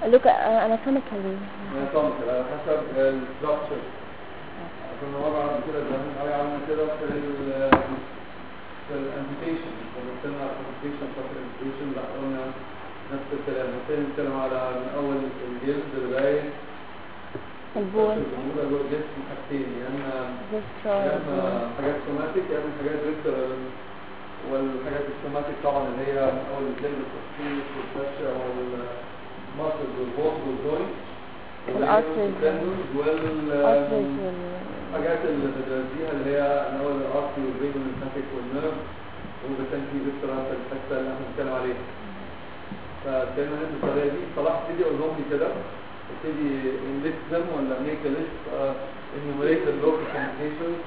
look uh, anatomically anatomical على حسب الستراكشر كنا مرة قبل كده زمان قوي عملنا كده في ال في الامبيتيشن لما قلنا على الامبيتيشن فاكر الامبيتيشن لا قلنا نفس الكلام ممكن نتكلم على من اول الجلد لغاية البون الموجودة جوه الجسم حاجتين يا اما يا destroy اما حاجات سوماتيك يا اما حاجات فيكتورال والحاجات السوماتيك طبعا اللي هي من اول الجلد والتفصيل والفشة والماسل والبوط والجوينت والارتريز وال arteries وال الحاجات اللي بتغذيها اللي هي من اول الارتري والبين والليمفاتيك والنيرف واذا كان في فيكتورال في الحته اللي احنا بنتكلم عليها فدايما انت الطريقه دي صلاح ابتدي اقول لهم لي كده ابتدي انليست them ولا ميك ا ليست enumerate the local communications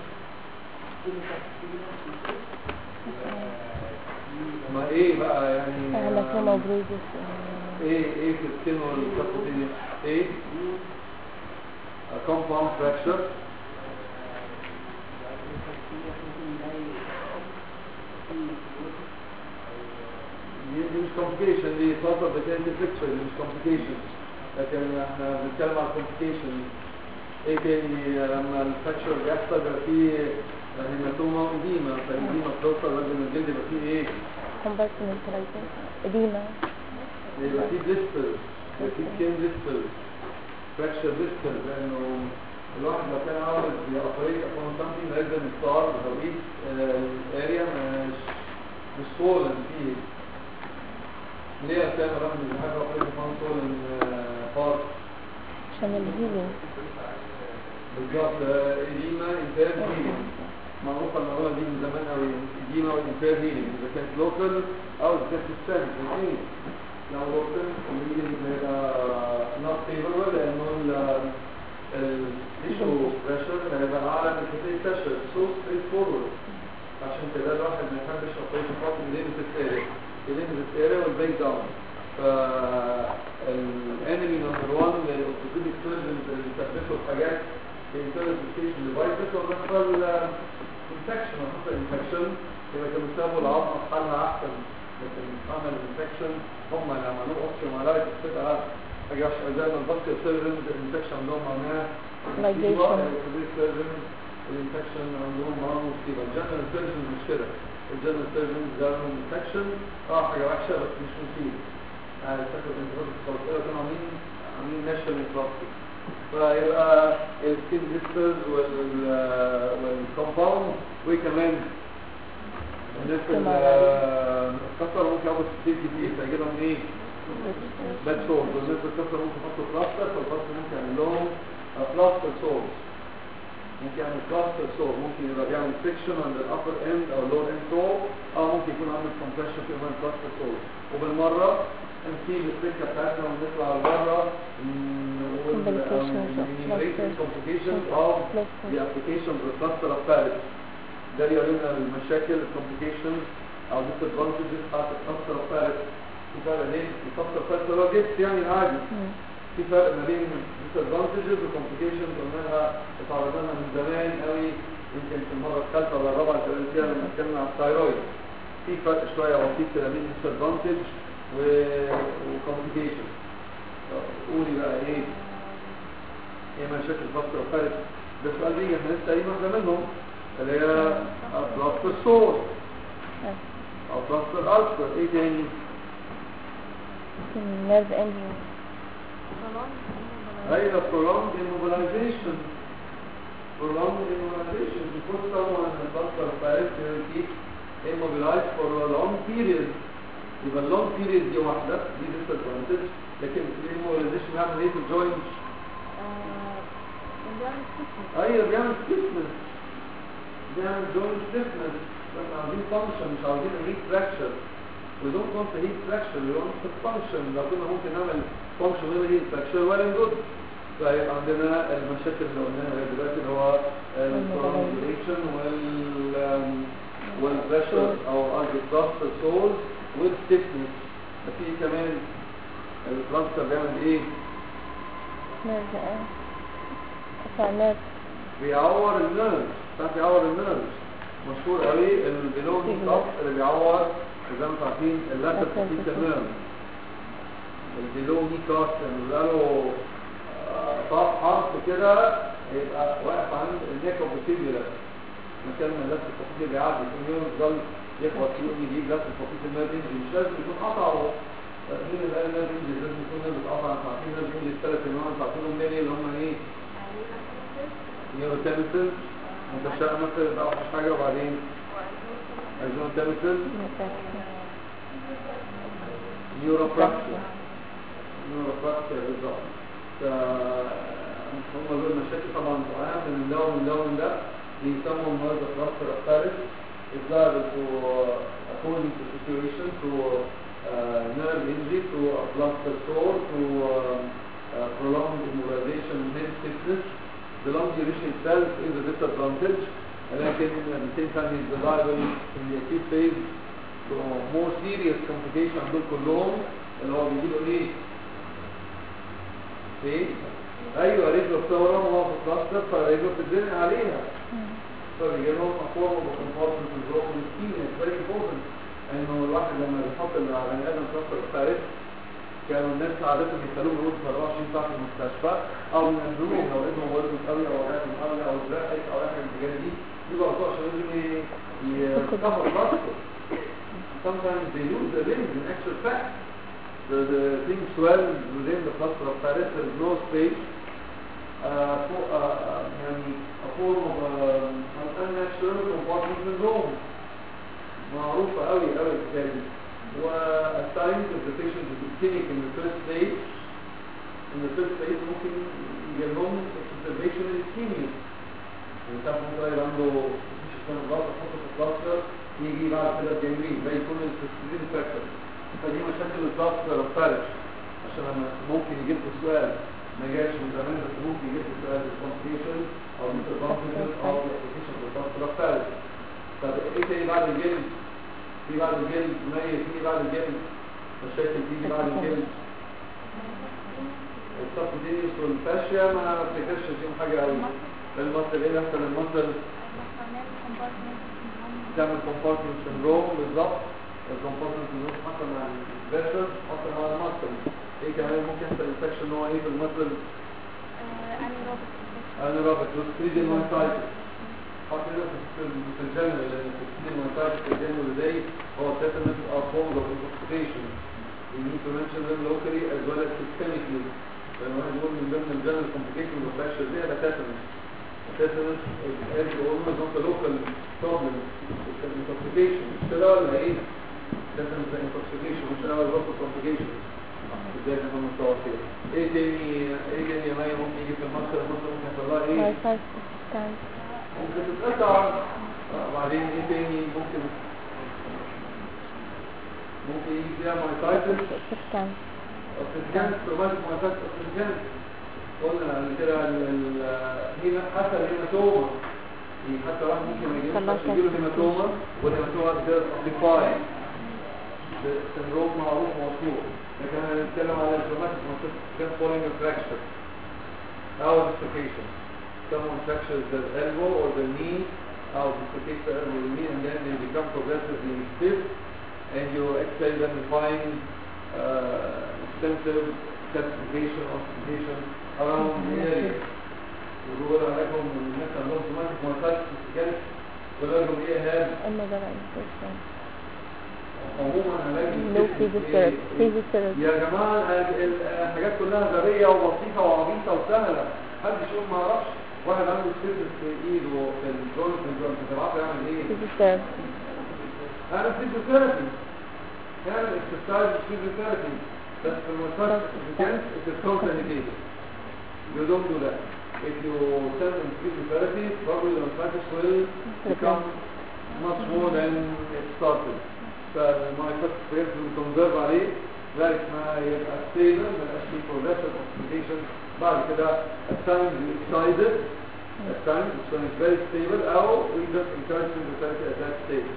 ما ايه بقى يعني هلكوما وبروزس ايه ايه في السن والخطوه دي ايه a compound fracture دي دي مش complication دي توصل بتاعت picture دي مش complication لكن احنا بنتكلم على complication ايه تاني لما الفراكشر بيحصل بيبقى فيه هيماتوما وديما فالديما بتوصل لازم الجلد يبقى فيه ايه؟ compartmentalization edema يبقى فيه بليستر يبقى فيه سكين بليستر فراكشر بليستر لانه الواحد لو كان عاوز يأوبريت upon something لازم يختار بتوقيت الاريا مش مش سولن فيه ليه كان الواحد مش بيحب يأوبريت upon سولن بارت عشان الهيلينج بالظبط إديما إنتاج هيلينج معروفة المعلومة دي من زمان أوي إديما وإنتاج هيلينج إذا كانت لوكال أو إذا كانت سيستمك الاثنين لو لوكال الهيلينج هيبقى نوت فيفربل لأنه التيشو بريشر هيبقى أعلى من الكتير بريشر سو ستريت فورورد عشان كده الواحد ما يحبش أوبريشن خاص بالليمتد اريا الليمتد اريا والبيك داون فالانمي نمبر 1 للاورثوبيديك سيرجنز اللي بيثبتوا الحاجات الانترستيشن ديفايسز ولا حصل انفكشن ولا حصل انفكشن يبقى كانوا سابوا العظمه في حالها احسن لكن عمل انفكشن هم اللي عملوه اوبشن ولا تبقى حاجه وحشه زي ما الباسكت سيرجنز الانفكشن عندهم معناها Ligation. سيرجنز الانفكشن عندهم معناها مصيبه الجنرال سيرجنز مش كده الجنرال سيرجنز جالهم انفكشن اه حاجه وحشه بس مش مصيبه يعني فاكر انتفاضه الخلطيه كانوا عاملين عاملين ناشونال بلاستيك فيبقى السكين ديسترز والكومباوند وكمان الناس اللي كسر ممكن ياخد كتير كتير فيجيبهم ايه؟ باد سورز والناس اللي كسر ممكن يحطوا بلاستر فالبلاستر ممكن يعمل لهم بلاستر سورز ممكن يعمل بلاستر سور ممكن يبقى بيعمل فيكشن عند الابر اند او اللور اند سور او ممكن يكون عامل كومبريشن في يعمل بلاستر سور وبالمره نسيب السكه بتاعتنا ونطلع لبره Complications of cluster. complications of Cluster. the application of the cluster of Paris ده يورينا المشاكل الكومبليكيشنز او disadvantages بتاعت الكلاستر اوف باريس في فرق بين الكلاستر اوف باريس اللي هو جبت يعني العادي مم. في فرق ما بين disadvantages وcomplications قلناها اتعرضنا لها من زمان قوي يمكن في المره الثالثه ولا الرابعه اللي اتكلمنا فيها لما اتكلمنا على الثايرويد في فرق شويه بسيط كده بين disadvantage و وcomplication قولي بقى ايه ايه مشاكل الكلاستر اوف باريس ده السؤال بيجي احنا لسه قايلين واحده منهم اللي هي بلاستر سور آه. او بلاستر الستر ايه تاني ممكن nerve injury ايوه prolonged immobilization prolonged immobilization because someone has cluster of Paris will keep immobilized for a long period يبقى long period دي واحدة دي disadvantage لكن الامmobilization بيعمل ايه في الجوينت؟ ايوه بيعمل stiffness بيعمل joint stiffness بس عاوزين function مش عاوزين heat fracture we don't want a heat fracture we want a function لو كنا ممكن نعمل function من heat fracture well and good فيبقى عندنا المشاكل اللي قلناها لغايه دلوقتي اللي هو الكورونيشن وال والبريشر او قصدي الضغط السول والستيفنس في كمان الكلاستر بيعمل ايه؟ nerve آه. قطع nerve بيعور النيرف ساعات بيعور النيرف مشهور قوي البلون ستوب اللي بيعور زي ما انتم عارفين اللاتر Lateral بيتا نيرف البيلو ني كاست نعمل له آه، طرف حرف كده يبقى واقف عند النيك اوف الفيبيولا مكان ما اللف الفقيد بيعدي كل يوم يفضل يخبط فيه يوم يجيب لف الفقيد المال انجي مش لازم يكون قطعه مين اللي قال الناس انجي لازم يكون ناس بتقطع انتوا عارفين الناس انجي الثلاث انواع انتوا عارفينهم مين اللي هم ايه؟ نيورو كيميكال متشابه مثلا ده اوحش حاجه وبعدين ايزون كيميكال نيورو براكتيك نيورو براكتيك بالظبط ف هم دول مشاكل طبعا معاهم من اللون من اللون ده بيسموا مرض cluster of Paris is liable to uh, according to situation to uh, nerve injury to a cluster sore to um, uh, prolonged immobilization and head stiffness the long duration itself is a disadvantage لكن at the same time is liable in the acute phase to more serious complication دول كلهم اللي هو بيجيله ايه؟ ايه؟ ايوه رجله بتورم وهو في الكلاستر فرجله بتتزنق عليها فبيجي لهم اقوام وكونفورتنس البروك والسكين اتس فيري امبورتنت انه الواحد لما بيحط على بني ادم كلاستر فارس كانوا الناس عادة بيخلوهم يقعدوا في 24 ساعة في المستشفى أو ينزلوهم لو ابنهم ولدهم قوي أو وجعتهم قوي أو زرقت أو أي حاجة من الحاجات دي يبقى على طول عشان لازم ي- يتكفر راسه. Sometimes they lose the limbs in actual fact. The, the thing swells within the cluster of Paris, there is no space. Uh, for, uh, uh, يعني a form of um, an unnatural compartment syndrome. معروفة قوي قوي الحكاية دي. والساينس of the patient is ischemic in the first stage. In the first stage ممكن يجي لهم exacerbation ischemia. يعني تعرف ممكن يبقى عنده مفيش اسمه الضغط تحطه في الكلاستر يجي بعد كده بجنبين ده يكون التسكرين فاكتور. فدي مشاكل الكلاستر الفارش عشان لما ممكن يجيب له سؤال ما جاش من زمان بس ممكن يجيب له سؤال الكومبليكيشن او الانترفانكشن او الابلكيشن في الكلاستر الفارش. طب ايه تاني بعد الجلد؟ في بعد الجلد ميت في بعد الجلد مشاكل تيجي بعد الجلد السبتينيوس والفاشيا ما افتكرش فيهم حاجه قوي المصل ايه يحصل المصل تعمل كومبارتمنت سندروم بالظبط الكومبارتمنت سندروم حصل مع الفيشر حصل مع المصل ايه كمان ممكن يحصل انفكشن هو ايه في المصل انا رابط وستريدين مايتايتس حط له في في الجنرال لان الستريدين مايتايتس في الجنرال داي هو tetanus or cold of intoxication we need to mention them locally as well as systemically لما واحد يقول من ضمن الجنرال complication of infection دي ده tetanus tetanus is almost not a local problem it's an intoxication مش كده ولا ايه؟ tetanus is intoxication مش اول local complication ازاي نفهم التوصيل ايه تاني ايه تاني يا مايا ممكن يجي في المصر المصر ممكن يحصل لها ايه؟ واي فاي ممكن تتقطع آه، بعدين ايه تاني ممكن ممكن يجي فيها مايتايتس سكان اوكسجين تروماتيك مايتايتس اوكسجين قلنا قبل كده ال- ال- هنا حتى الهيماتوما يعني حتى واحد ممكن ما يجيلوش طلع بس يجيله هيماتوما والهيماتوما كده امبليفاي سندروم معروف ومشهور لكن انا بنتكلم على التروماتيك مايتايتس فولينج فراكشر او dislocation someone fractures the elbow or the knee or dislocates the elbow or the knee and then they become progressively stiff and you x-ray them and find uh, extensive calcification or calcification around the area ودول عليكم الناس عندهم سوماتيك ماركات كانت ولازم ايه هاد اما ده بقى الفيشن عموما علاج لو الجسم فيزيوثيرابي إيه؟ فيزيوثيرابي يا جماعة ال- ال- الحاجات كلها غبية وبسيطة وعبيطة وسهلة محدش يقول ما اعرفش واحد عنده سكيلز في ايده في الجوينت في الجوينت بتبعته يعمل ايه؟ فيزيوثيرابي اعمل فيزيوثيرابي اعمل اكسرسايز فيزيوثيرابي بس في المسار كانت الكونتينيتيف You don't do that. If you send them physiotherapy, probably the lymphatic will become much more than it started. فالمايكروس بيرز بنكونزرف عليه لغايه ما يبقى ستيبل ما يبقاش فيه progressive oxidation بعد كده at times you excite it at times it's when it's very stable او we just encourage physiotherapy at that stage.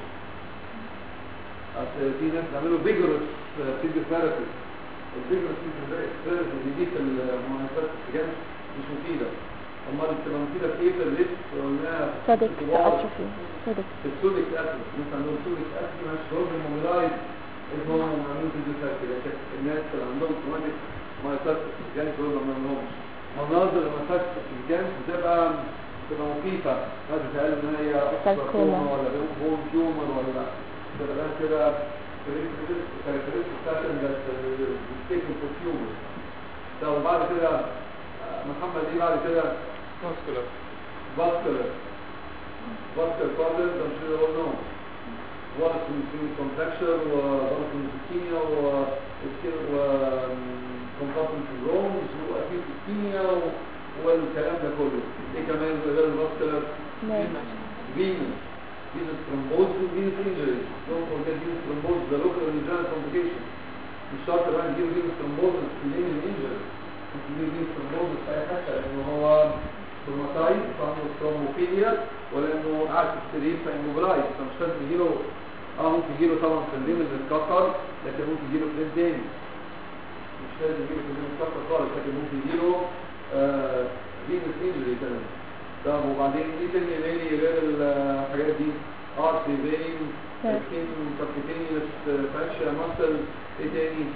أصل في ناس بيعملوا vigorous physiotherapy الفيجرس physiotherapy دي دي في المايكروس بجد مش مفيدة. امال بتبقى مفيدة في ايه في الريست قلناها في صدق الكبار. اتروفي صدق السودك اسيد مثلا لو السودك اسيد مش بروبلم موبيلايز اسمهم عاملين فيزيوثيرابي لكن الناس اللي عندهم كروماتيك مايوسايتس الجانس دول ما لهمش مناظر المايوسايتس الجانس بتبقى بتبقى مخيفة هذا تقال ان هي ساركوما. ولا بون تيومر ولا تبقى لها كده كاركترستيك باترن ذات ستيكن فور تيومر طب وبعد كده آه، محمد ايه بعد كده muscular vascular vascular problems I'm sure you all know ضغط من contraction وضغط من ischemia و و compartment syndrome واكيد ischemia والكلام ده كله ايه كمان غير الفاسكولار نعم venous venous thrombosis and venous injury don't forget venous thrombosis the local regional complication مش شرط الواحد يجيب venous thrombosis في الانجل injury ممكن يجيب venous thrombosis في اي حته لانه هو روماتايد فعنده ثرومبوفيليا ولانه قاعد في السرير فايموبلايز فمش لازم يجيله اه ممكن يجيله طبعا في الليم اللي اتكسر لكن ممكن يجيله في تاني مش لازم يجيله في الليم اتكسر خالص لكن ممكن يجيله آه فينس انجري كمان طب وبعدين ايه تاني غير غير الحاجات دي ارتي فين نعم. سكين سبكتينيوس فاشيا ماسل ايه تاني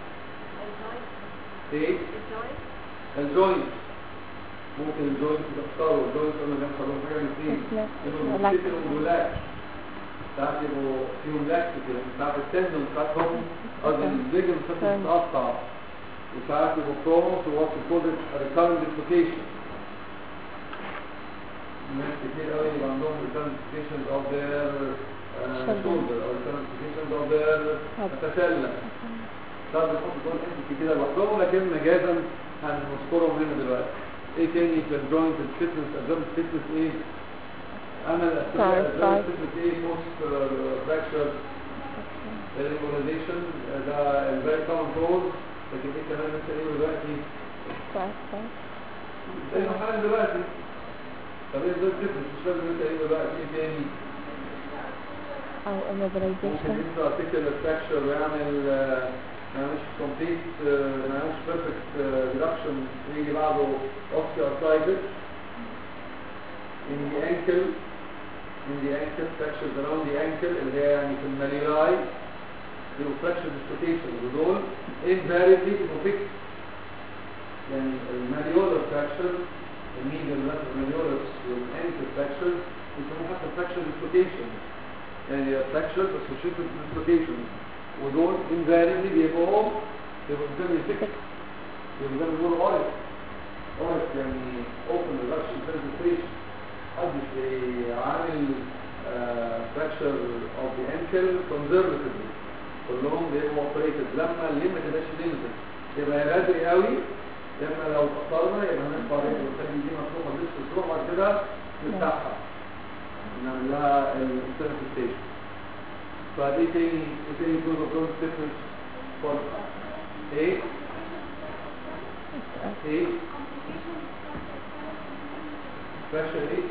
ايه الجوينت ممكن الجوينت تكسره الجوينت قلنا بيحصل لهم حاجه من الاثنين لا. يبقوا لا. بيفتكروا ولاكس ساعات يبقوا فيهم لاكس كده ساعات التندون بتاعتهم قصدي الليجن بتاعتهم بتتقطع وساعات يبقوا بروموس ووات كولد ريكارنت ديسلوكيشن ناس كتير قوي يبقى عندهم ريكارنت ديسلوكيشنز اوف ذير Shoulder. شولدر او ريكارنت ديسلوكيشنز اوف ذير Hip. تسلل طب بنحط دول انتي كده لوحدهم لكن مجازا هنذكرهم هنا دلوقتي ايه تاني في الجوينت الفتنس الجوينت الفتنس ايه انا Side, الجوينت side. الفتنس ايه موست فراكشر الريموليزيشن ده الفيري كومن كوز لكن ايه كمان لسه ايه دلوقتي كويس كويس زي ما حالا دلوقتي طب ايه الجوينت الفتنس مش لازم انت ايه دلوقتي ايه تاني أو ممكن immobilization انت articular fracture ويعمل آه، ما يعملش complete آه، ما يعملش perfect آه، reduction ويجي بعده osteoarthritis in the ankle in the ankle fractures around the ankle اللي هي يعني في الماليولاي يبقوا fracture dislocation ودول invariably يبقوا fixed يعني الماليولر fracture الميدل lateral malleolus والankle fracture يسموه حتى fracture dislocation يعني fractures associated with dislocations ودول invariably بيبقوا بيبقوا زي ما يفكر بيبقوا زي ما بيقولوا اوريك اوريك يعني open reduction concentration محدش بيعامل fracture of the ankle conservatively كلهم بيبقوا operated لما الليم ما تبقاش limited يبقى يا بدري قوي لما لو اتأخرنا يبقى هنرفع رجل ونخلي دي مفتوحة لسه تروح بعد كده نفتحها نعمل لها الانترفيستيشن فدي تاني ايه تاني جزء جزء ستيفنس فور ايه ايه فاشل ايه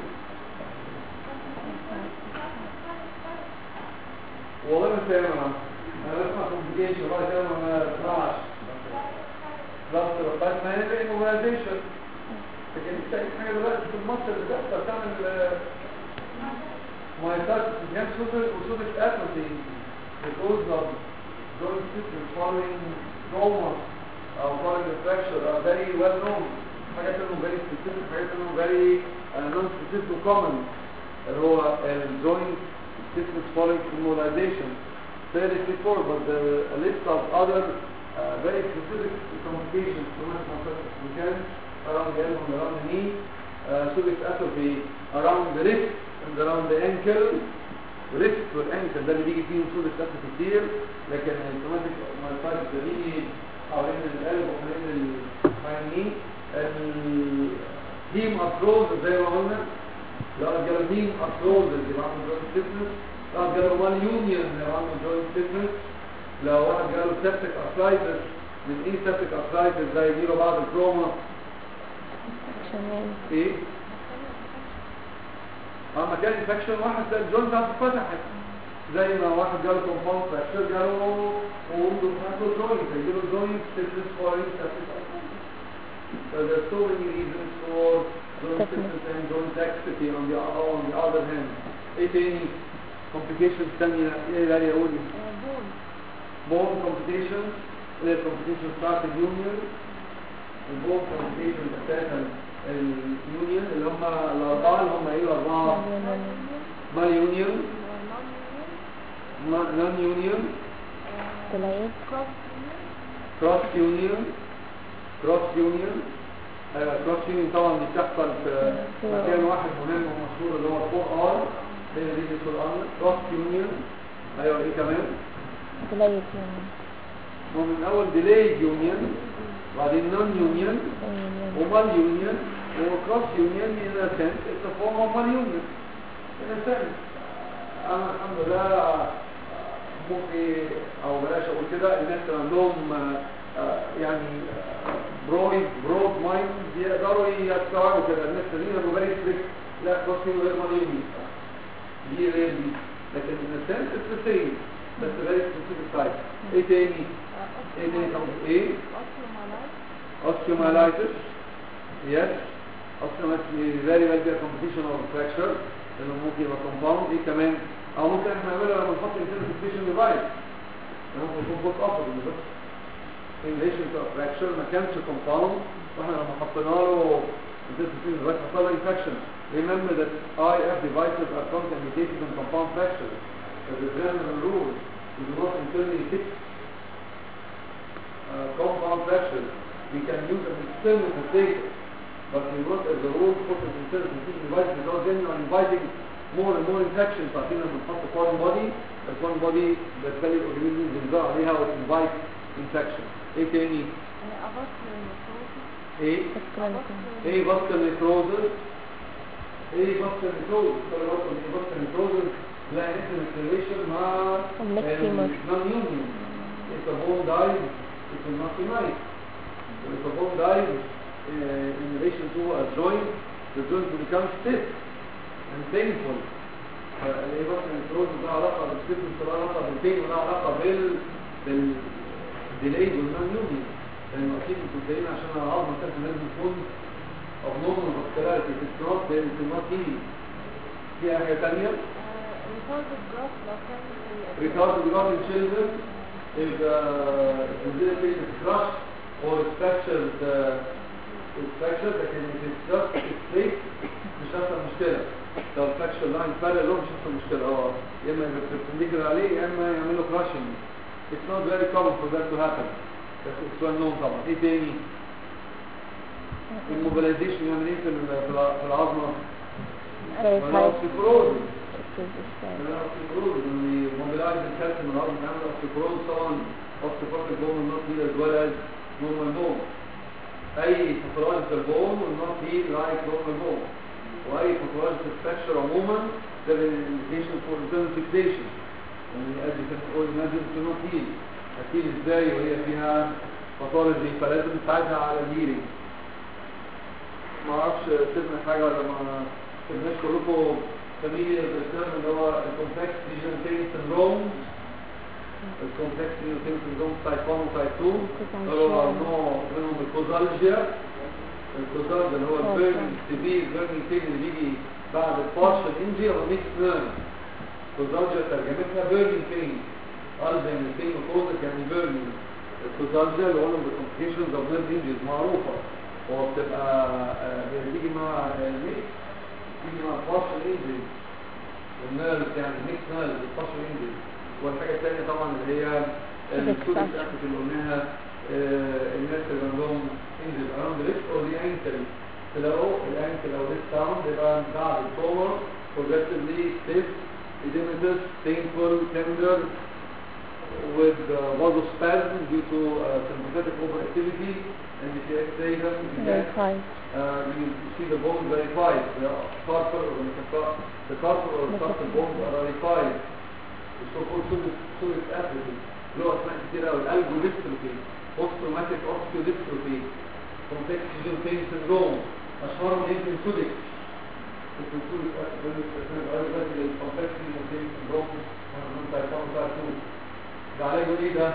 والله مش فاهم انا انا بسمع كومبليكيشن وبعد كده ما بسمعش ضغط بس ما هي زي موبيلايزيشن لكن انت اي حاجه دلوقتي في المصر بتقدر تعمل مايوسايتس جنب صوت وصوت اتروفي because of joint systems following trauma or following a fracture are very well known حاجات منهم very specific حاجات منهم very uh, non-specific و common اللي هو الجوينت systems following immobilization fairly straightforward but there are a list of other uh, very specific complications traumatic myocarditis مكان around the elbow and around the knee uh, subic atrophy around the wrist and around the ankle wrist والانكل ده اللي بيجي فيه subic atrophy كتير لكن التروماتيك مايوسايتس ده بيجي حوالين القلب وحوالين الحيوانين الهيم افروز زي ما قلنا لو جاله هيم افروز اللي عنده جوينت ستيفنس لو جاله مال يونيون اللي عنده جوينت ستيفنس لو واحد جاله سيبتيك ارثرايتس من ايه سيبتيك ارثرايتس زي يجيله بعض التروما شمال ايه اما كان انفكشن واحد زي الجوينت بتاعته اتفتحت زي ما واحد جاله كومباوند فراكشر جاله ووند بتاعته جوينت هيجيله جوينت ستيفنس فورين سيبتيك So there's so many reasons for joint Definitely. stiffness and joint laxity on the on the other hand. ايه تاني complications تانية ايه اللي قولي بون bone complications اللي هي complications بتاعت اليونيون البون complications اساسا اليونيون اللي هم الاربعه اللي هم ايه الاربعه مال يونيون نون يونيون تلاقي كروس يونيون كروس يونيون كروس يونيون طبعا دي بتحصل في مكان واحد مهم ومشهور اللي هو 4 ار بين الريدس والارم كروس يونيون ايوه ايه كمان تلاقي يعني هو من اول ديلي يونيون وبعدين نون يونيون ومال يونيون وكروس يونيون in a sense it's a form of mal union in a sense انا الحمد لله ممكن او بلاش اقول كده الناس اللي عندهم آه، آه، يعني برود برود مايند يقدروا يستوعبوا كده الناس اللي هم فيري ستريكت لا كروس يونيون غير مال يونيون دي غير دي لكن in a sense it's the same بس very specific type ايه تاني؟ ايه تاني طب ايه؟ osteomyelitis yes osteomyelitis is very well be a complication of fracture لانه ممكن يبقى compound ايه كمان او ممكن احنا نعملها لما نحط intensification device ممكن يكون بوت اوفر بس in relation to a fracture ما كانش compound واحنا لما حطينا له intensification device حصل له infection remember that IF devices are contaminated in compound fracture as a general rule we do not internally fix uh, compound fracture we can use an external catheter, but we not as a rule put an internal catheter device because then you are inviting more and more infections. فاكرين لما نحط foreign body, the foreign body بتخلي الاورجانيزم ينزل عليها وتنفايت infection. ايه تاني؟ ايه؟ ايه باسكال نيكروزس؟ ايه باسكال نيكروزس؟ ايه باسكال نيكروزس؟ لا انترنسليشن مع المكسيموس. non union. If the bone dies, it will not unite. If the bone dies uh, in relation to a joint, the joint will become stiff and painful. فالايه بس الكروز ده علاقه بالستيفنس ده علاقه بالبين وده علاقه بال بالديلي والنون يوني لانه اكيد انتوا جايين عشان العظمه بتاعتك لازم تكون abnormal vascularity في الكروس لان في النوت دي في حاجه ثانيه retarded growth in children if uh, the disability is crushed or is fractured uh, is fractured لكن if it's just straight مش هتحصل مشكلة لو الفراكشر لاين parallel مش هتحصل مشكلة اه يا اما يبقى perpendicular عليه يا اما يعملوا crushing it's not very common for that to happen بس it's well known طبعا ايه تاني الموبيلايزيشن يعمل ايه في ال- في الع- في العظمة؟ الاوستيوبروز الاوستيوبروز اللي موبيلايز الكالسيوم من العظم بيعمل اوستيوبروز طبعا اوستيوبروز البون والنوت هيل as well as normal bone اي pathology في البون والنوت هيل like normal bone واي pathology في الفراكشر عموما ده indication for internal fixation يعني يؤدي في نقول imagine to not heal هتيل ازاي وهي فيها pathology فلازم نساعدها على الهيلينج ما اعرفش سيبنا حاجه ولا ما سيبناش كلكم فاميليا بالترم اللي هو الكومبلكس ريجن بين سندروم الكومبلكس ريجن بين سندروم تايب 1 وتايب 2 اللي هو نوع منهم الكوزالجيا الكوزالجيا اللي هو البيرنينج سيفير بيرنينج بين اللي بيجي بعد البارشل انجري او ميكس نيرف الكوزالجيا ترجمتها بيرنينج بين الزم البين وكوزك يعني بيرنينج الكوزالجيا اللي هو الكومبليكيشنز اوف نيرف انجريز معروفه هو بتبقى آه، بتيجي مع الميكس تيجي مع البارشل انجري النيرف يعني ميكس نيرف البارشل انجري والحاجه الثانيه طبعا اللي هي السودك اكتف اللي قلناها آه، الناس اللي عندهم انجري اراوند ريست اور دي انكل تلاقوا الانكل او ريست ساوند يبقى بعد التومر progressively stiff edematous painful tender with uh, vasospasm due to uh, sympathetic overactivity and if you x-ray them you get uh, you see the bones verified. The carpal or the, car- the carpal or carpal bones are verified. The so-called sodic sodic atrophy. اللي هو اسمها كتير قوي الالجودystrophy post traumatic osteodystrophy complex regional pain syndrome اشهرهم يمكن سودك اسمه سودك atrophy complex regional pain syndrome من تايب 1 وتايب 2 ده علاجه ايه ده؟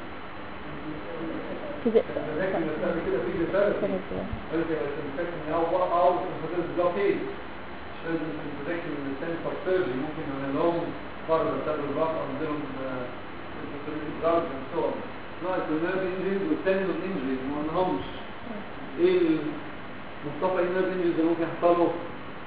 كده لكن الثاني كده في رسالة قالت يا سنفكشن او او سنفكشن بلوكيد مش لازم سنفكشن من السنس اوف سيرجري ممكن نعمل لهم فرد بسبب الراس او نديلهم جارد and so on ناقص النيرف انجريز والتندون انجريز ما قلناهمش ايه مصطفى ايه النيرف انجريز اللي ممكن يحصل له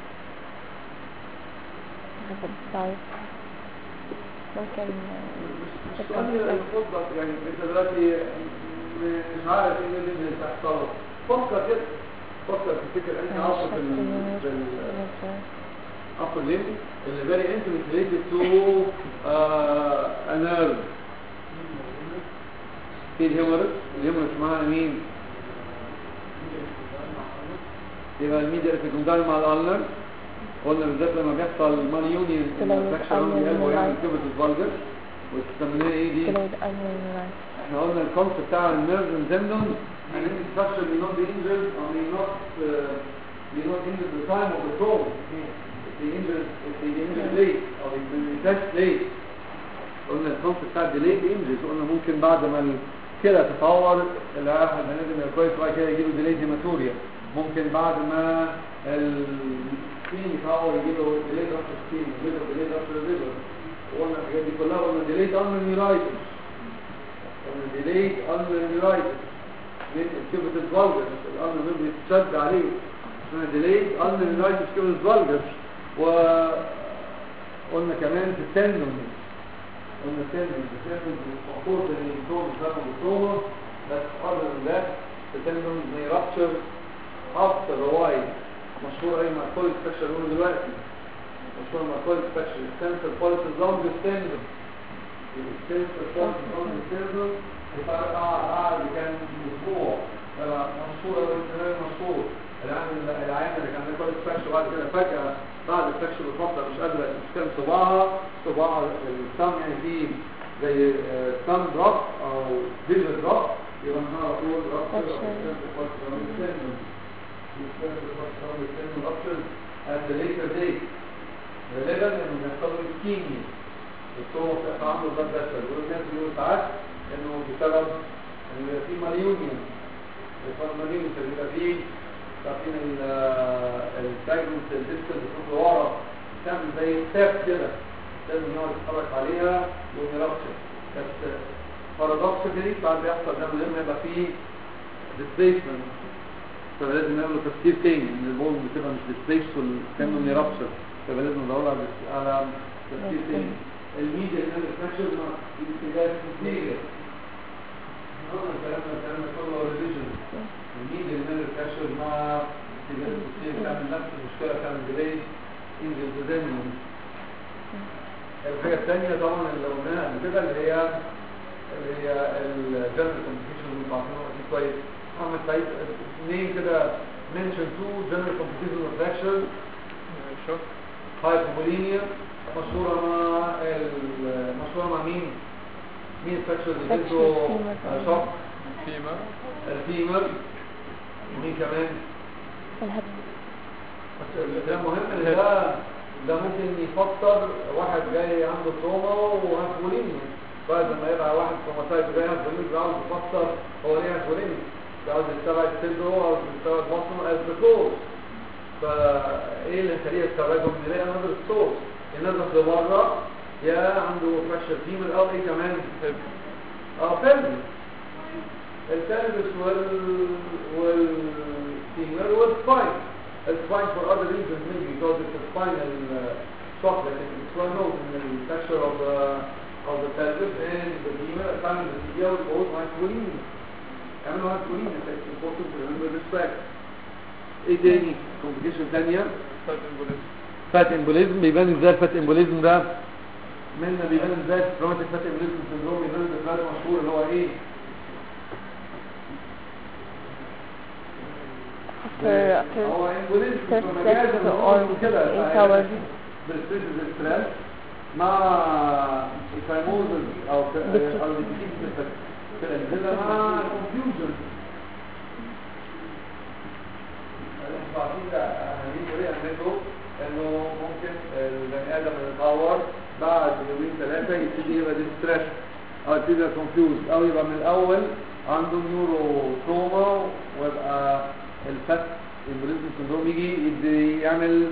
حسب السايز ممكن مش قادر يفضل يعني انت دلوقتي مش عارف ايه النيرف انجريز اللي هيحصل له فكر كده فكر تفتكر انت عارف في ال- في ال- upper limb اللي very intimate related to uh, a nerve في الهيمورس الهيمورس معاها مين يبقى الميديا ارتكوندال مع الالنر قلنا بالذات لما بيحصل مال يونيون تلاقي فراكشر الألنر القلب ويعمل والرايت. كبد الفالجر وتسميناها ايه دي delayed ulnar right احنا قلنا الكونسيبت بتاع النيرف اند تندون ان انت structure may not be injured or may not uh, may not injured the time of the trauma if they injured if they injured late or if they detached late قلنا الكونسيبت بتاع delayed injuries قلنا ممكن بعد ما الكلى تتطور الواحد هنقدر يبقى كويس وبعد كده يجيله delayed hematuria ممكن بعد ما السكين يتطور يجيله delayed rupture skin يجيله delayed rupture liver وقلنا الحاجات دي كلها قلنا delayed ulnar neuritis قلنا delayed ulnar neuritis من كبة الفالجر الأمر ده بيتشد عليه اسمها delayed ulnar neuritis كبة الفالجر وقلنا كمان في التندون قلنا التندون التندون مفروض ان يكون بسبب التروما بس other than that the tendon may rupture after a while مشهور اي مع كل سبيشال قلنا دلوقتي مشهور مع كل سبيشال السنسر بوليسز longest tendon السنسر بوليسز longest tendon يفرق قاعد كان اسبوع مشهور او اهتمام مشهور العين العين اللي كان بياكل الفرش وبعد كده فجأة بعد الفرش بفترة مش قادرة تشتغل صباعها صباع الثumb يعني فيه زي ثumb دروب او فيجن دروب يبقى احنا على طول رابطة at the later date غالبا انه بيحصل له اسكيميا الصوم بتبقى عنده بلاد بشر والناس بيقولوا ساعات انه بسبب ان يبقى في ماليونيوم الماليونيوم بيبقى فيه عارفين الفراجمنت الديسكل بتروح لورا بتعمل زي ستاب كده لازم نقعد نتحرك عليها ونربطها بس بارادوكسلي بعد بيحصل ده من غير ما يبقى فيه ديسبيسمنت فلازم نعمل تفكير تاني ان البول بتبقى مش ديسبيس والكامل يربشر فلازم ندور على على تفكير تاني الميديا اللي انا فاكر ما اتجاه كتير قلنا الكلام ده الكلام ده كله ريليجن الميديا اللي انا فاكر مع اتجاه كتير تعمل نفس المشكله تعمل ديلي انجل تزامن الحاجه الثانيه طبعا اللي قلناها قبل كده اللي هي اللي هي الجنرال كومبليكيشن اللي عارفينها اكيد كويس محمد سعيد اثنين كده منشن تو جنرال كومبليكيشن فراكشر شوف هايبوبوليميا مشهورة مع ال- مشهورة مع مين؟ مين الفراكشر اللي Fracture اديته femur. شوك فيما الفيمر مين كمان؟ الهب بس ده مهم ان ده ده ممكن يفسر واحد جاي عنده تروما وهايبوبوليميا بعد ما يبقى واحد تروماتايز جاي هايبوبوليميا عاوز يفسر هو ليه هايبوبوليميا عاوز يستبعد صدره عاوز يستبعد بطنه از ذا كوز فايه اللي يخليه يستبعدهم نلاقي نظر الصوت ينزل لبره يا عنده فراكشر فيمر او ايه كمان اه فيلم التلبس وال والفيمر والسباين السباين for other reasons maybe because it's a spinal uh, shock that it's well known in the fracture of the of the pelvis and the femur time the tibia will cause hypovolemia كمان hypovolemia so it's important to remember this fact ايه تاني complication تانية فات امبوليزم فات امبوليزم بيبان ازاي الفات امبوليزم ده منا بيبان ازاي روماتيك فات امبوليزم سندروم بيبان بفات مشهور اللي هو ايه after after هو امبوليزم stress مجازا stress هو or كده recovered بالستريس بالستريس مع الفيموزز او في بت- او الديكيز في الانزله مع الكونفيوجن احنا عارفين ده اهميه طريقه عملته انه ممكن البني ادم يتطور بعد يومين ثلاثه يبتدي يبقى ديستريس او يبتدي يبقى كونفيوز او يبقى من الاول عنده نيورو تروما ويبقى الفت البوليزم سندروم يجي يدي يعمل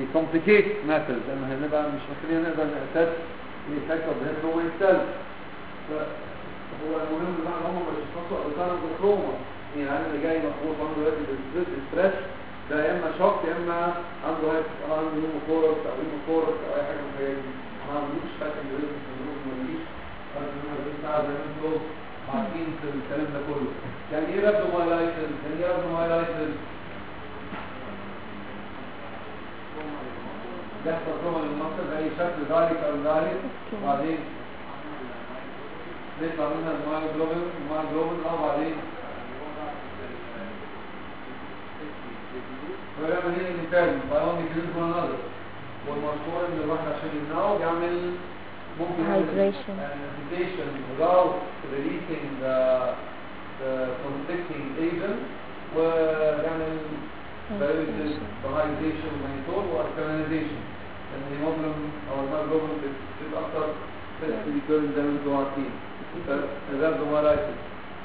يكمبليكيت ماترز لان هنبقى مش مخلينا نقدر نأسس الايفكت اوف ذا تروما itself لا هو المهم بقى ان هم ما يشخصوا الكارنت كروما يعني انا اللي جاي مخبوط عنده دلوقتي ستريس ده يا اما شوك يا اما عنده هيك عنده هيموكورس او هيموكورس او اي حاجه من الحاجات دي ما عندوش فاتن جريزم سندروم ما عنديش انا بنعمل ساعه زي ما انتوا عارفين في الكلام ده كله يعني ايه رابدومايلايتس يعني ايه رابدومايلايتس يحصل كروما للمصر بأي شكل ذلك أو ذلك وبعدين نطلع منها المايوجلوبين المايوجلوبين أو بعدين ويعمل ايه الانتاج بايون يجريز one another والمشهور ان الواحد عشان يمنعه يعمل ممكن Hydration. hydration without releasing the, the conflicting agent ويعمل diuresis وhydration ومانيتول والكالينيزيشن لان الهيموجلوبين او المايوجلوبين بتبقى اكتر بس بيكون زي ما انتوا عارفين فالرابدومالايتس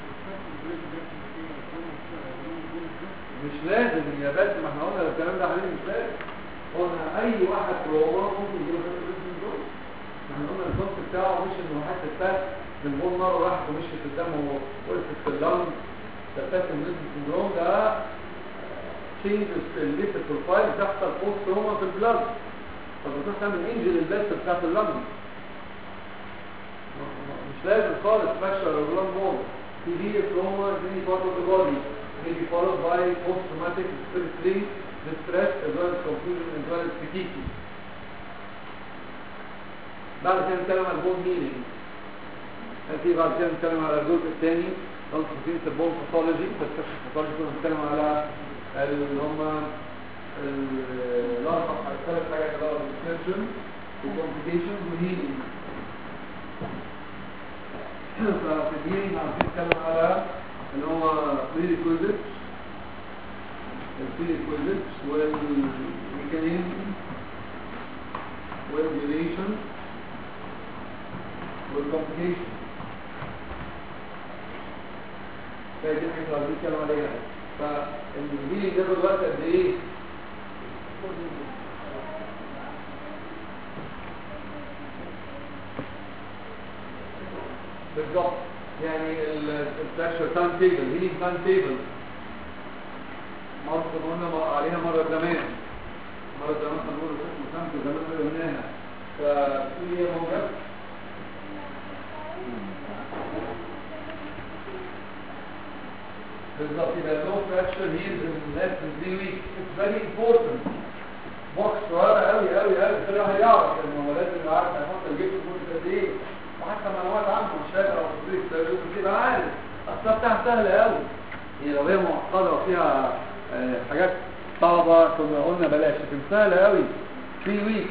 مش لازم يا بس ما احنا قلنا الكلام ده عليه مش لازم قلنا اي واحد روما ممكن يجيله هيرتز سندروم احنا قلنا الكونت بتاعه مش انه حتى فات من بول مره راحت ومشيت في الدم ووقفت في اللنج ده فات هيرتز سندروم ده تشينجز في الليبت بروفايل بتحصل بوست روما في البلاد فبتروح تعمل انجل البيست بتاعت اللنج مش لازم خالص فاشل او بلان مول severe trauma in any part of the body may be followed by post-traumatic respiratory distress as well as confusion as well as fatigue. بعد كده نتكلم عن البون هيلينج في بعد كده نتكلم على الجزء الثاني خلاص في البون باثولوجي بس الباثولوجي كنا بنتكلم على اللي هم الاربع ثلاث حاجات اللي هو الديسكربشن والكومبليكيشنز والهيلينج ففي الهيلينج عم نتكلم على اللي هو prerequisites البريكوزيتس والميكانيزم والديوريشن والكومبليكيشن فهي دي الحاجات اللي عايزين نتكلم عليها فالهيلينج ده دلوقتي قد ايه؟ بالظبط يعني الفلاكشر تايم تيبل هيلينج تايم تيبل مرة قلنا عليها مرة زمان مرة زمان هنقول اسم سمت زمان قلناها ففي هي موجات بالظبط يبقى لو فراكشر هيلز in less than 3 weeks it's very important بوكس صغيرة قوي قوي قوي كل واحد يعرف انه هو لازم يبقى عارف هيحط الجبس مدة قد ايه وحتى معلومات عنه مش فاكر او في التدريس يبقى عارف اصلا بتاعها سهلة قوي هي لو هي معقدة وفيها آه، حاجات صعبة كنا قلنا بلاش لكن سهلة قوي 3 ويكس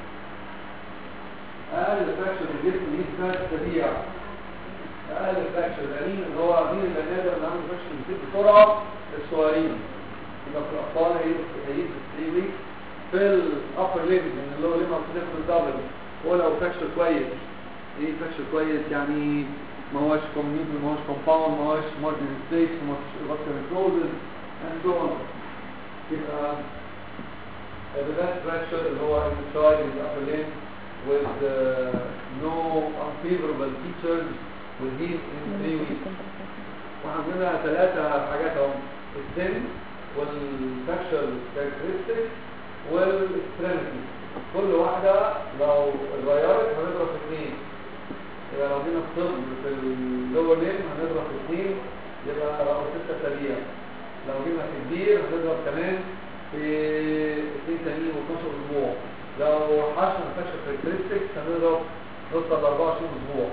اقل فراكشر في الجسم دي ثلاث اسابيع اقل فراكشر القليل اللي هو مين البني ادم اللي عنده فراكشر بيصير بسرعة الصغيرين يبقى في الاطفال هيجي في 3 ويكس في الابر ليمب من اللي هو ليمب في الدبل ولو فراكشر كويس ايه فراكشر كويس يعني ما هوش كوميونيتي ما هوش كومباوند ما هوش مارجن ستيكس ما هوش فاسكولار كلوزز and so on يبقى the best fracture اللي هو inside in the upper limb with uh, no unfavorable features will heal in three weeks وعندنا ثلاثة حاجات اهم السن والفراكشر characteristics والاكستريميتي كل واحدة لو اتغيرت هنضرب في اثنين يبقى لو جينا الطب في اللور ليم هنضرب في اثنين يبقى رقم ستة اسابيع لو جينا في كبير هنضرب كمان في اثنين تانيين و12 اسبوع لو حشنا فاشل كاركترستكس هنضرب نوصل ل 24 اسبوع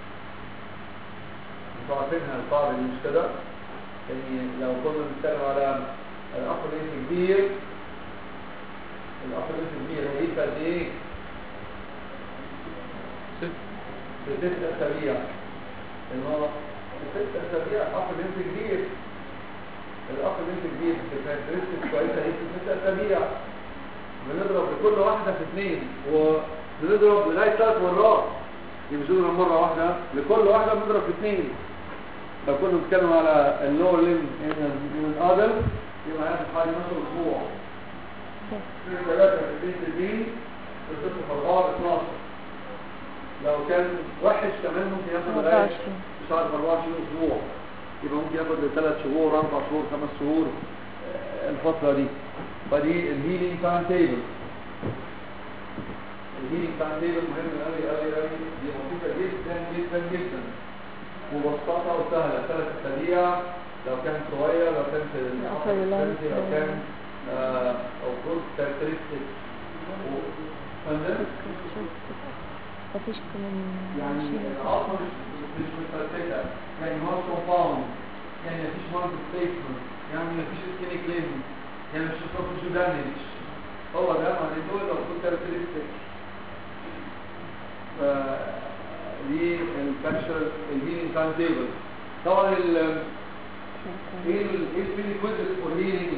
انتوا عارفينها القاعدة دي مش كده؟ يعني لو كنا بنتكلم على الأقل كبير الأقل كبير هيبقى قد ايه؟ ست في ست أسابيع إن هو في ست أسابيع الأقل كبير الأقل كبير في كاركترستكس كويسة هي في ست أسابيع بنضرب لكل واحدة في اثنين وبنضرب لغاية ثلاث مرات دي مش بنضرب مرة واحدة لكل واحدة بنضرب في اثنين لو كنا بنتكلم على اللور ليم من الادل يبقى هياخد حوالي 12 اسبوع في ثلاثة في اثنين في اثنين في ست في أربعة 12 لو كان وحش كمان ممكن ياخد لغايه 24 شهر 24 اسبوع يبقى ممكن ياخد ثلاث شهور اربع شهور خمس شهور آه، الفتره دي فدي الهيلينج تايم تيبل الهيلينج تايم تيبل مهم قوي قوي قوي دي مفيده جدا جدا جدا مبسطه وسهله ثلاث اسابيع لو كان صغير لو كان في upper length. لو كان آه، او جود كاركترستيك مفيش كمان يعني شيء العظمه مش مش متفتته يعني نوت كومباوند يعني مفيش مارك سبيسمنت يعني مفيش سكيني كلين يعني مش مش دامج هو ده معنى دول لو كنت كاركترستيك دي الفاكشر الهيلينج تايم تيبل طبعا ال ايه ال ايه البري كويزز فور هيلينج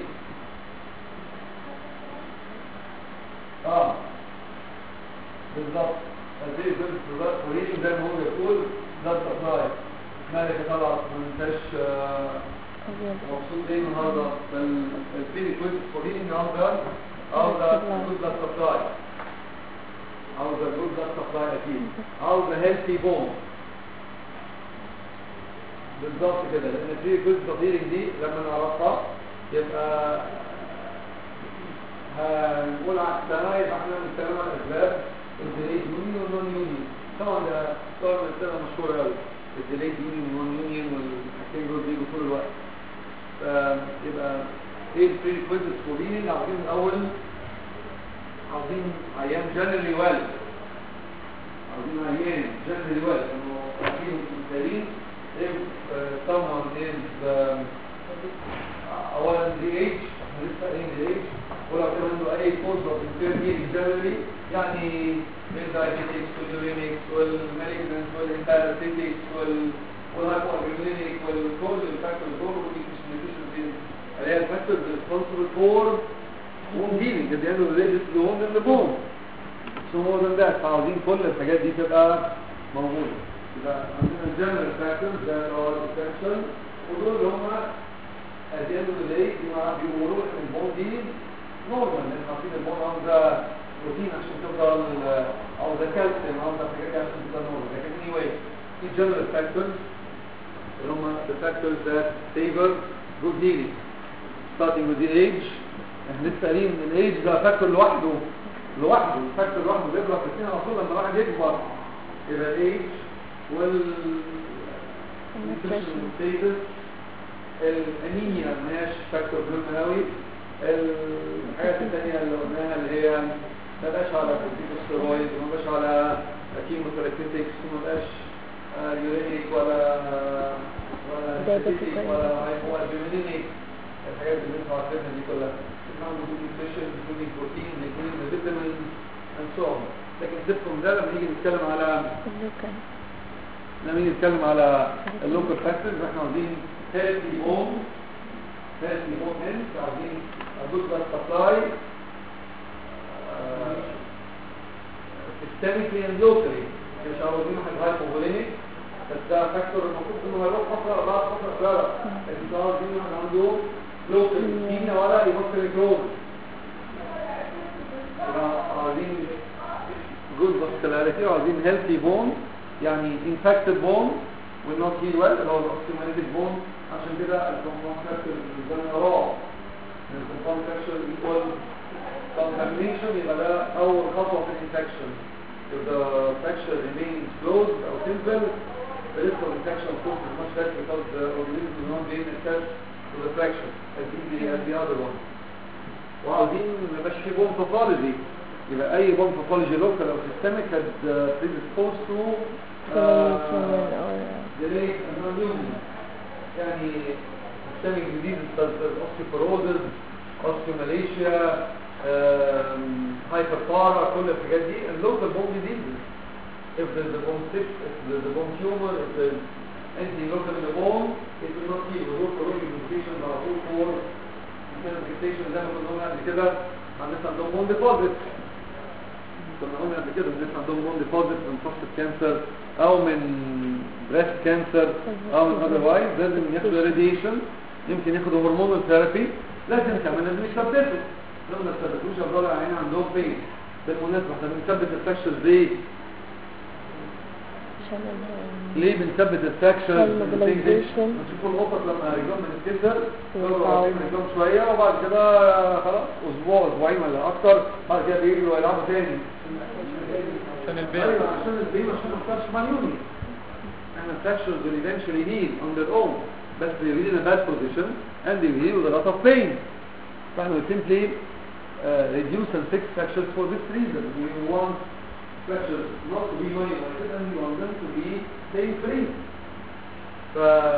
اه بالظبط البري كويزز فور هيلينج زي ما هو بيقول ده سبلاي مالك طلعت ما انتش آه، مبسوط ليه النهارده بل البري كويزز فور هيلينج عاوزه عاوزه جود بلاد سبلاي عاوزه جود بلاد سبلاي اكيد عاوزه هيلثي بون بالظبط كده لان في جزء تطهيرنج دي لما نعرفها يبقى هنقول عكسها يبقى احنا بنتكلم عن اسباب الديليت يونيون والنون يونيون طبعا ده سؤال من الاسئله مشهور قوي الديليت يونيون والنون يونيون والحاجتين دول بيجوا طول الوقت يبقى ايه البري كويزز فورينج عاوزين الاول عاوزين عيان جنرالي ويل عاوزين عيان جنرالي ويل انه اكيد مثالين if uh, someone is um, اولا the age احنا لسه قايلين the age ولو كان عنده اي cause of impaired hearing generally يعني الدايابيتكس واليورينكس والمالجنس والانتارسيتكس وال والهايبوالبيولينيك والكل الفاكتورز دول ودي deficiency اللي هي الفاكتورز responsible for wound healing at the end of the day this is the wound in the bone so more than that فعاوزين كل الحاجات دي تبقى موجوده يبقى عندنا general factors that are essential ودول اللي هم at the end of the day بيبقى- بيقولوا ان البون دي نورمال لان عارفين البون عاوزه بروتين عشان تفضل آه، عاوزه كالسيوم عاوزه حاجات كده عشان تفضل نورمال لكن anyway في general factors اللي هم the factors that favor good healing starting with the age احنا لسه قايلين ان الايج ده فاكتور لوحده لوحده فاكتور لوحده بيضرب في السنه على طول لما الواحد يكبر يبقى الايج وال Nutrition. status الانيميا ما هياش فاكتور مهم قوي الحاجات الثانيه اللي قلناها اللي هي ما بقاش على كورتيكوستيرويد وما بقاش على كيموثيرابيوتكس وما بقاش يورينيك ولا ولا Diabetic diabetic ولا- ولا هايبوالبيولينيك الحاجات اللي انتوا عارفينها دي كلها اسمها نيوتريشن including protein including the vitamins and so on لكن سيبكم ده لما نيجي نتكلم على اللوكال لما نيجي نتكلم على اللوكال فاكتورز احنا عاوزين healthy bone healthy bone health عاوزين a good blood supply uh, systemically and locally مش عاوزين واحد هايبوفولينيك بس ده فاكتور المفروض انه هيروح فتره بعد فتره صغيره لكن ده عاوزين واحد عنده لوكال كيميا ولا يمثل كروز عاوزين good vascularity وعاوزين healthy bone يعني infected bone will not heal well اللي هو osteomyelitic bone عشان كده الكومباوند فراكشر بالنسبه لنا رائع الكومباوند فراكشر equal contamination يبقى ده اول خطوه في الانفكشن if the fracture remains closed or simple the risk of infection of course is much less because the organism is not being attached to the fracture as easily as the other one وعاوزين ما يبقاش في بون باثولوجي يبقى اي بون باثولوجي لوكال او سيستميك had uh, predisposed to Inflammation or delay and non-union يعني systemic diseases such as osteoporosis osteomalacia um, hyperpara كل الحاجات دي and local bone diseases if there's a bone cyst if there's a bone tumor if there's anything local in the bone it will not heal ودول كلهم implications على طول for internal fixation زي ما كنا قلنا قبل كده مع الناس عندهم bone deposit كنا قلنا قبل كده الناس عندهم بون ديبوزيت من prostate كانسر او من بريست كانسر او من otherwise لازم ياخدوا راديشن يمكن ياخدوا هرمونال ثيرابي لازم كمان لازم يثبتوا لو ما ثبتوش افضل العين عندهم فين بالمناسبه احنا بنثبت الفراكشرز دي عشان ال ليه بنثبت الفراكشر Mobilization. نشوف القطط لما رجلهم بتتكسر يقولوا يرفعوا. رافعين رجلهم شويه وبعد كده خلاص اسبوع اسبوعين ولا اكتر بعد كده بيجروا ويلعبوا تاني عشان البيت ايوه عشان البين عشان ما يحصلش مليوني احنا fractures will eventually heal on their own بس they will in a bad position and they will heal with a lot of pain فاحنا we simply uh, reduce and fix fractures for this reason we want fractures not to be myelinated and we want them to be pain free ف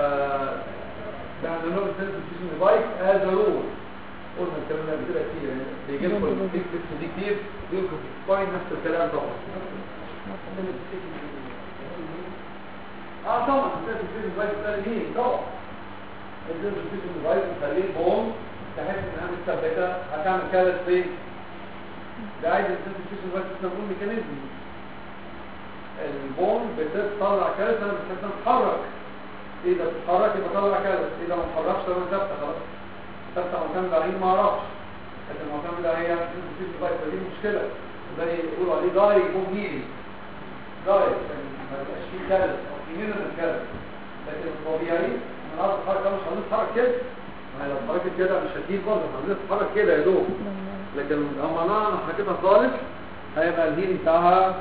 يعني نوع السنسيشن device as a rule قلنا الكلام ده قبل كده كتير يعني بيجي لكم الفيكس دي كتير بيجي لكم سباين نفس الكلام طبعا اه طبعا السنسيشن ديفايس ده ليه طبعا السنسيشن ديفايس بتخليه بوم تحس انها متثبته هتعمل كالس فين ده عايز السنسيشن ديفايس تكون ميكانيزم البون بتطلع كالس انا بتحس انها تتحرك اذا بتتحرك يبقى طلع كالس اذا ما اتحركش تبقى ثابته خلاص ثابته معتمده على ما اعرفش لكن معتمده هي السنسيشن ديفايس دي مشكله زي يقولوا عليه دايركت بون هيلينج دايركت يعني ما يبقاش فيه كالس او في منه الكالس لكن الطبيعي من الارض تتحرك مش هنتحرك كده ما هي لو اتحركت كده مش هتجيب برضه احنا بنتحرك كده يا دوب لكن اما انا حركتها خالص هيبقى الهيل بتاعها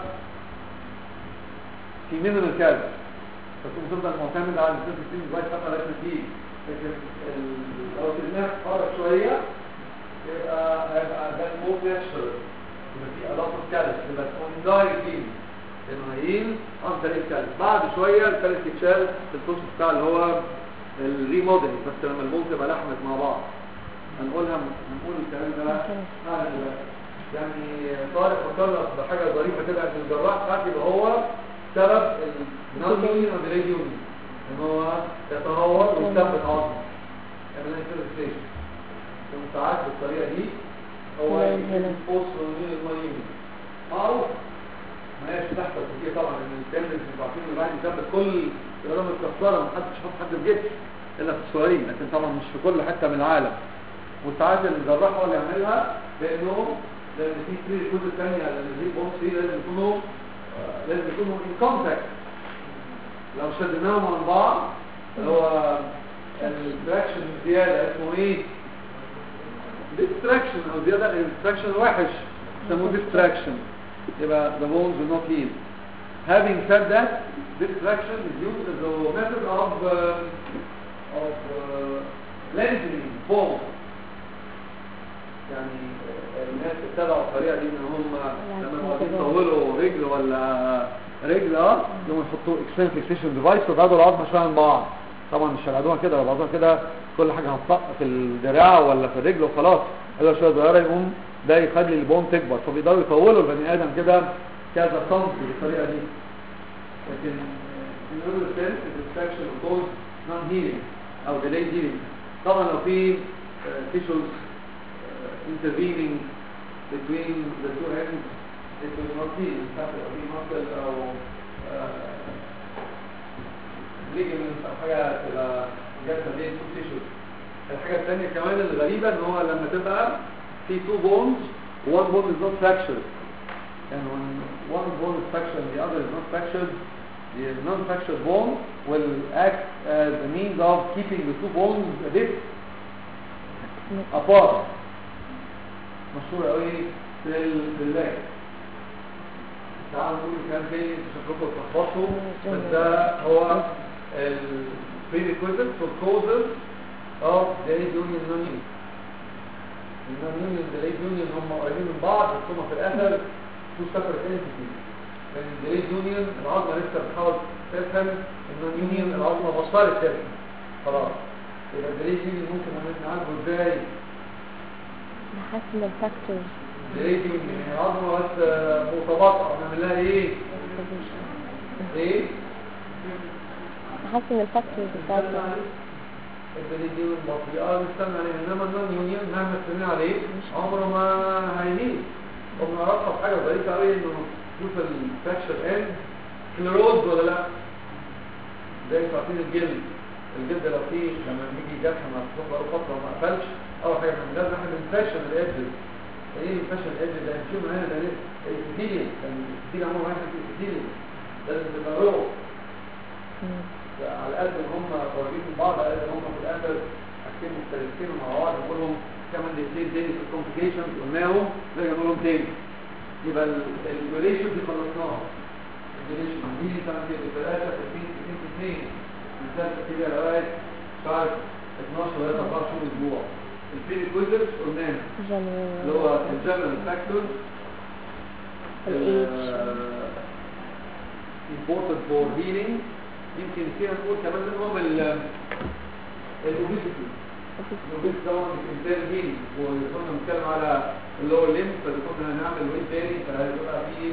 في مينيمال كالس فتكون تفضل معتمد على السيستم ديفايس حتى لغايه ما تيجي لكن ال- لو سيبناها تتحرك شويه يبقى هيبقى ده مور ناتشرال يبقى في اضافه كالس يبقى تكون دايركت هيل لانه هيل عن طريق الكالس بعد شويه الكالس يتشال في البروسيس بتاع اللي هو الريموديل بس لما البون تبقى لحمت مع بعض هنقولها هنقول الكلام ده بعد دلوقتي. يعني طارق فكرنا بحاجه ظريفه كده ان الجراح ساعات يبقى هو سبب النون يونيون او الريد يونيون ان هو يتهور ويثبت عظمه يعمل لها فيرستيشن ساعات بالطريقه دي هو زي هنا. يفوز من المايون معروف ما هيش تحصل كتير طبعا ان التندنس انتوا عارفين ان الواحد يثبت كل الارام متكسره ما حدش يحط حد في جسم الا في الصغيرين لكن طبعا مش في كل حته من العالم وساعات الجراح هو اللي يعملها لانه لان في كتير الكود الثانيه لان دي بونس دي لازم يكونوا آه، لازم يكونوا ان كونتاكت لو شدناهم عن بعض اللي هو التراكشن زياده اسمه ايه؟ ديستراكشن او زياده الديستراكشن وحش يسموه ديستراكشن يبقى the bones will not heal having said that distraction is used as a method of uh, of uh, lengthening bone يعني آه، الناس اتبعوا الطريقه دي ان هم لما عايزين يطولوا رجل ولا رجل اه يقوموا يحطوا اكسترنال فيكسيشن ديفايس ويبعدوا العظمه شويه عن بعض طبعا مش هيبعدوها كده لو بعدوها كده كل حاجه هتطق في الدراع ولا في الرجل وخلاص الا شويه صغيره يقوم ده يخلي البون تكبر فبيقدروا يطولوا البني ادم كده كذا سنتي بالطريقه دي لكن in other sense the distraction of both non-healing او delayed healing طبعا لو في uh, tissues uh, intervening between the two ends it will not heal حتى لو في muscle او uh, ligaments او حاجه تبقى جالسه بين two tissues الحاجه الثانيه كمان الغريبه ان هو لما تبقى في two bones one bone is not fractured and when one bone is fractured and the other is not fractured the non-fractured bone will act as a means of keeping the two bones a bit apart مشهور قوي في ال- في اللاج تعالوا نقول كلام تاني شكلكم تلخبطوا بس ده هو ال prerequisite for causes of delayed union non-union النون يونيون delayed union هم قريبين من بعض بس هم في الاخر two separate entities لان delayed union العظمه لسه بتحاول تفهم النون يونيون العظمه بطلت تفهم خلاص يبقى delayed union ممكن نعالجه ازاي نحسن الفاكتورز delayed union يعني العظمه بس متباطئه نعمل لها ايه؟ ايه؟ نحسن الفاكتورز بتاعتنا الدليل دي والبطيئة نستنى عليه انما النون يونيون مهما استنى عليه عمره ما هيهيل وبنعرفها بحاجة ظريفة قوي انه شوف الفراكشر اند كليروز ولا لا زي انتوا عارفين الجلد الجلد لو فيه لما بيجي جرح ما تروح بقاله فترة وما قفلش اول حاجة من لازم احنا بنفشل الايدجز ايه الفشل الايدج ده هنشوف هنا ده الابتيليوم كان الابتيليوم عمره واحد الابتيليوم لازم تبقى رو مم. على قد ان هم قريبين من بعض على قد ان هم في الاخر حاجتين مختلفين مع بعض نقول لهم كمان دقيقتين تاني في الكومبليكيشنز قلناهم نرجع نقول لهم تاني يبقى الريليشن دي خلصناها الريليشن دي كانت في 3 في 2 في 2 من ثلاثة كده لغاية شهر 12 لغاية 14 اسبوع البري كويزرز قلناها اللي هو جنرال الجنرال فاكتورز الage important for healing يمكن فيها نقول كمان منهم ال الاوبيسيتي الاوبيسيتي طبعا الانسان هيلينج وكنا بنتكلم على اللور ليمب فاذا كنا هنعمل ويت بيرنج فهيبقى في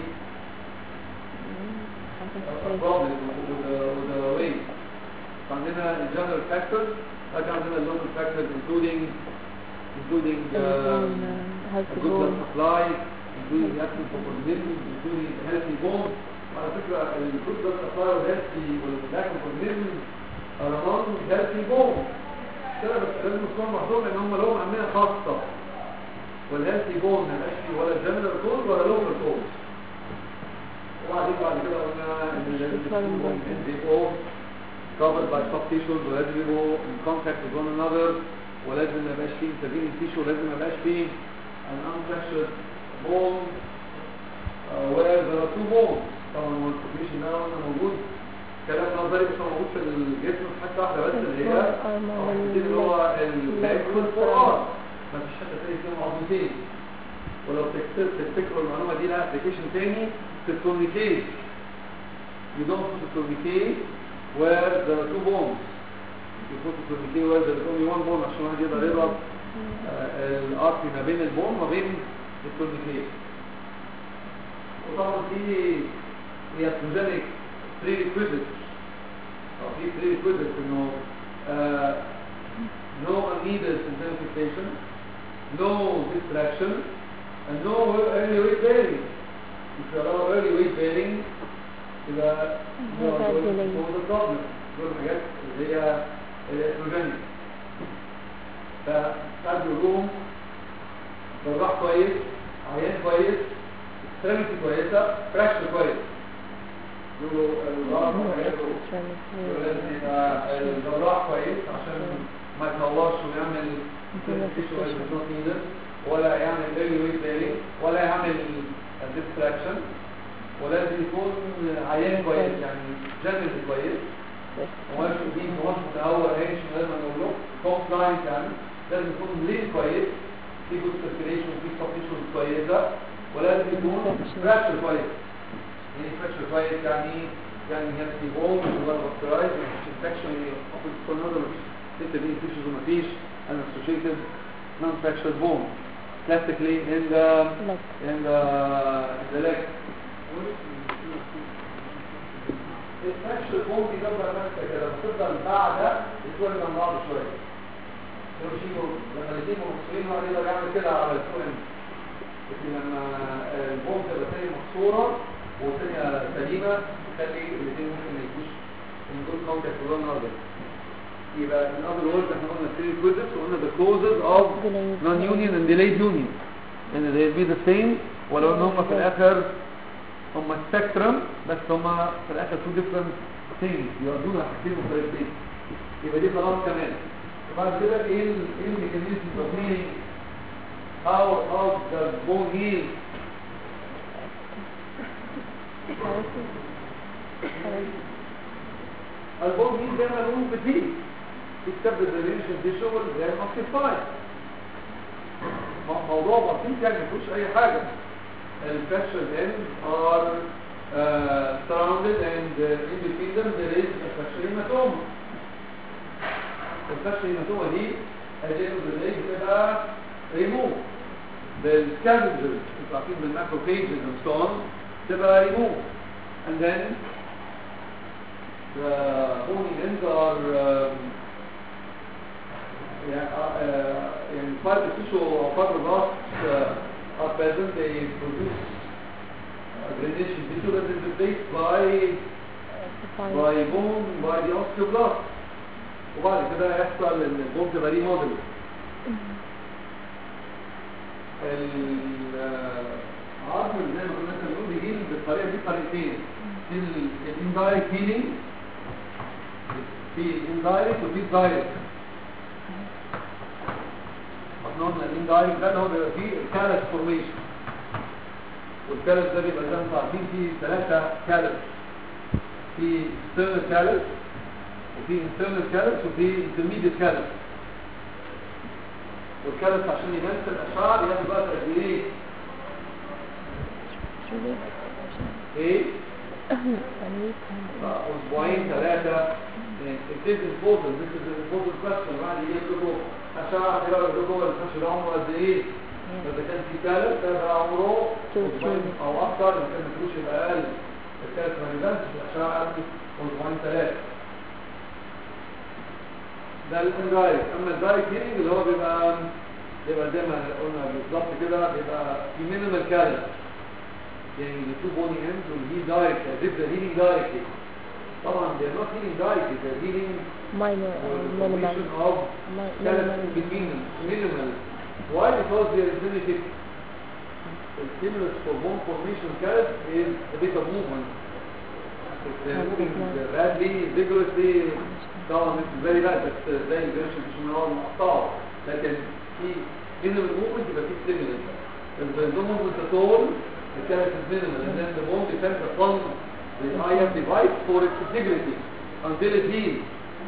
problem with the with the weight فعندنا الجنرال فاكتورز بعد كده عندنا اللوكال فاكتورز including including um, healthy good blood bone supply, including the absence of organisms, including healthy bone. على فكرة ال good blood supply والhealthy والlack of organisms are among healthy bone. كده بس لازم نكون محظوظ ان هم لهم أهمية خاصة. والhealthy bone ما يبقاش فيه ولا general cause ولا local cause. وبعدين بعد كده قلنا ان لازم يكون بيبقوا covered by soft tissues ولازم يبقوا in contact with one another ولازم ما يبقاش فيه intervening tissue ولازم ما يبقاش فيه an unfractured bone uh, where there are two bones طبعا ما تقوليش ان انا وانا موجود كلام نظري مش موجود في الجسم في حته واحده بس اللي هي الفور arm دي اللي هو وال- الباك leg والفور ما فيش حته ثانيه فيهم عظمتين ولو تكتب تفتكروا المعلومه دي لها ابلكيشن تاني في التورنيكيت you don't put a tourniquet where there are two bones you put a tourniquet where there is only one bone عشان الواحد يقدر يضرب آه، الارك ما بين البون وما بين التورنيكيت وطبعا في هي بروجينيك بري ريكويزيت او في بري ريكويزيت انه آه، no unneeded intensification no distraction and no early weight bearing if you allow early weight bearing يبقى you are هذا going to delay. cause a problem دول حاجات اللي هي الاستروجينيك فساعات بيقول لهم جراح كويس عيان كويس اكستريمتي كويسه فراكشر كويس يقولوا الجراح يقولوا لازم يبقى الجراح كويس عشان ما يتهورش ويعمل tissue as is not needed ولا يعمل early weight bearing ولا يعمل distraction ولازم يكون عيان كويس يعني جنرال كويس ومش دي مش متهور هيش لازم نقول له كومبلاينت يعني لازم يكون لين كويس في جود سيركيليشن في سبتيشن كويسه ولازم يكون فراكشر كويس يعني فراكشر كويس يعني يعني هيلثي بون ولا بكتيرايز مفيش انفكشن ممكن تكون هذا مفيش انت دي تيشوز ومفيش ان اسوشيتد نون فراكشر بون classically in the leg in the in the leg الفراكشر بون دي جنبها ماسكه كده بتفضل بعد الكل من بعض شويه يقولوا يجوا لما الاثنين مفصولين واحد يقدر يعمل كده على الفوق لكن لما البون تبقى تاني مكسوره والثانيه سليمه تخلي الاثنين ممكن ما يجوش in good contact with one another يبقى in other words احنا قلنا three causes وقلنا the causes of Delayed non-union and delayed union ان they will be the same ولو ان هم في الاخر هم spectrum بس هم في الاخر two different things يؤدون حاجتين مختلفين يبقى دي خلاص كمان وبعد كده ايه ال ايه الميكانيزم of healing how how does bone heal paralysis paralysis البون هيل زي ما بنقول بتيجي except the relation tissue اللي هي ossified موضوع بسيط يعني مفيهوش اي حاجه الفراكشر ends are uh, surrounded and uh, in between them there is a fracture hematoma الفراكشر hematoma دي at the end of the day بتبقى removed بالscavengers انتوا عارفين بالماكروفيجز and so on تبقى removed and then the bony ends are um, yeah, uh, uh, in fiber tissue or fibroblasts uh, are present, they produce uh, granulation tissue that is replaced by defined by bone by the osteoblast وبعد كده يحصل ان البون تبقى ري موديل العظم زي ما كنا لسه بنقول بيجي بالطريقه دي طريقتين في الاندايركت هيلينج في الاندايركت وفي الدايركت احنا قلنا الاندايركت ده اللي هو بيبقى فيه الكالس فورميشن والكالس ده بيبقى زي ما انتم عارفين فيه ثلاثة كالس في external كالس وفي internal كالس وفي intermediate كالس والكالس عشان يمثل الاشعار ياخد وقت قد ايه؟ شو ليه؟ ايه؟ يعني آه، اسبوعين ثلاثة it is important this is an important question بعد يجيبوا أشعة كده يجيبوا الفش ده عمره قد ايه فإذا كان في ثالث ده بقى عمره Two, اسبوعين three. أو أكتر إذا كان مفيش يبقى أقل الثالث ما يبانش في الأشعة قبل اسبوعين ثلاثة ده الاندايركت اما الدايركت هيلينج اللي هو بيبقى بيبقى زي ما قلنا بالظبط كده بيبقى في مينيمال كالس يعني the two bony ends will heal direct as if they're healing directly طبعا they're not healing directly they're healing minor for the or minimal formation of Mi- callus minimal in between them minimal why because there is limited the stimulus for bone formation callus is a bit of movement if they're moving badly vigorously طبعا it's very bad بس زي الفيرشن مش من اول مقطعه لكن في minimal movement يبقى في stimulus if there's no movement at all the callus is minimal and then the bone depends upon the IM device for its integrity until it heals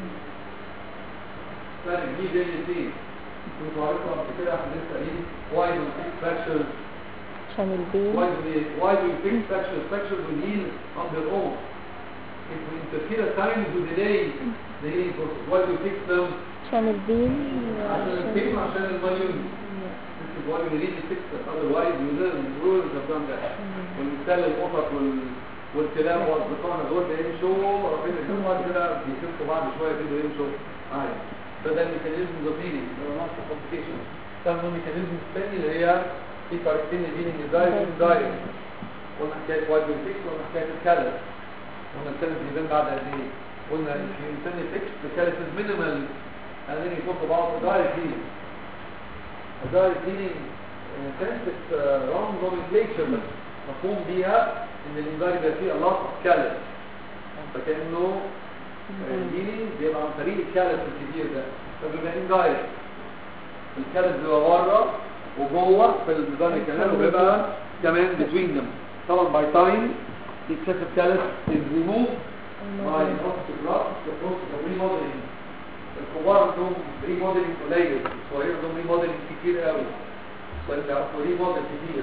فرق كبير بين الاثنين كنتوا عارفوا قبل كده احنا لسه قايلين why do we fix fractures عشان البين why do we why do we fix fractures fractures will heal on their own if we interfere at times we delay the healing process why do we fix them عشان البين عشان البين وعشان المليون This is why we really fix them otherwise we learn rules have done that والمثال القطط وال والكلاب واصدقائنا دول بيمشوا ربنا يكرمهم بعد كده بيخفوا بعد شويه كده يمشوا عادي فده الميكانيزم الضميري اللي هو نقص كومبليكيشن طبعا الميكانيزم الثاني اللي هي في طريقتين للهيلينج دايركت واندايركت قلنا حكايه وايد فيكس وقلنا حكايه الكالس قلنا الكالس بيبان بعد قد ايه قلنا if you intend fix the callus is minimal and then you talk about the direct healing the direct healing in a sense it's uh, wrong nomenclature بس مفهوم بيها ان الانذار يبقى فيه a lot of callus فكانه الهيلينج بيبقى عن طريق الكالس الكبير ده فبيبقى اندايركت الكالس بيبقى بره وجوه في الميزان الكلام وبيبقى كمان between them طبعا by time the excessive callus is removed by the process of growth, the process of remodeling الكبار عندهم ريموديلنج قليل الصغير عندهم ريموديلنج كتير قوي الصغير بيعرفوا ريموديل كتير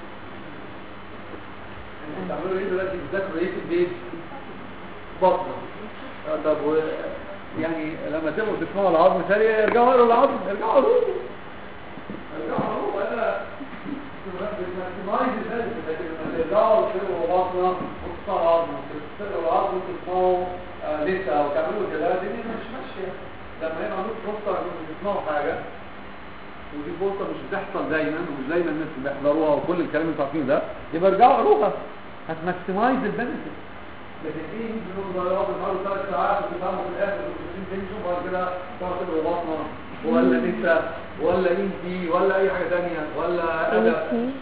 انتوا بتعملوا ايه دلوقتي بتذاكروا ايه في البيت؟ بطنه آه، طب و... يعني لما تبقوا تسمعوا العظم ثانية ارجعوا قروا العظم ارجعوا قروا ارجعوا قروا انا بتماكسمايز الهدف لكن لما ترجعوا تقروا بطنه وتسمعوا العظم تقروا العظم وتسمعوا آه، لسه وتعملوا كده الدنيا مش ماشيه لما يبقى عندكم فرصه انكم تسمعوا حاجه ودي فرصه مش بتحصل دايما ومش دايما الناس بيحضروها وكل الكلام اللي انتوا عارفينه ده يبقى ارجعوا قروها هتماكسمايز البنفيت لكن ايه يجي يقول ضياط النهارده ثلاث ساعات وتفهموا في الاخر وتبتدي تمشوا وبعد كده تقعد تقرا بطنه ولا نسا ولا انتي ولا اي حاجه ثانيه ولا ادب انتي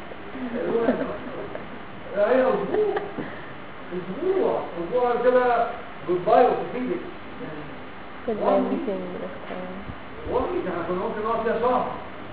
هي اسبوع اسبوع اسبوع كده جود باي وتفيدك كل everything اختار والله احنا كنا ممكن نقعد فيها شهر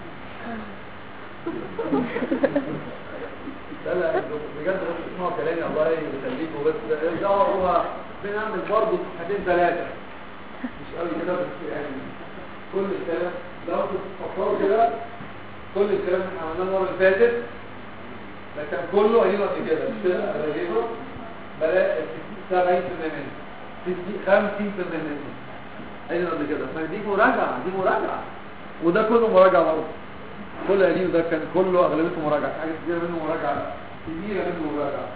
لا لا انتوا بجد مش تسمعوا كلامي الله يخليكم بس ارجعوا هو بنعمل برضه صفحتين ثلاثه مش قوي كده بس يعني كل الكلام لو انتوا تفكروا كده كل الكلام اللي احنا عملناه المره اللي فاتت ده كان كله قليل قد كده مش كده انا بجيبه بلاقي 70% منه 50% منه قليل قد كده فدي مراجعه دي مراجعه وده كله مراجعه برضه كل قديم ده كان كله اغلبيته مراجعه حاجه كتير منه مراجعه كبيره منه مراجعه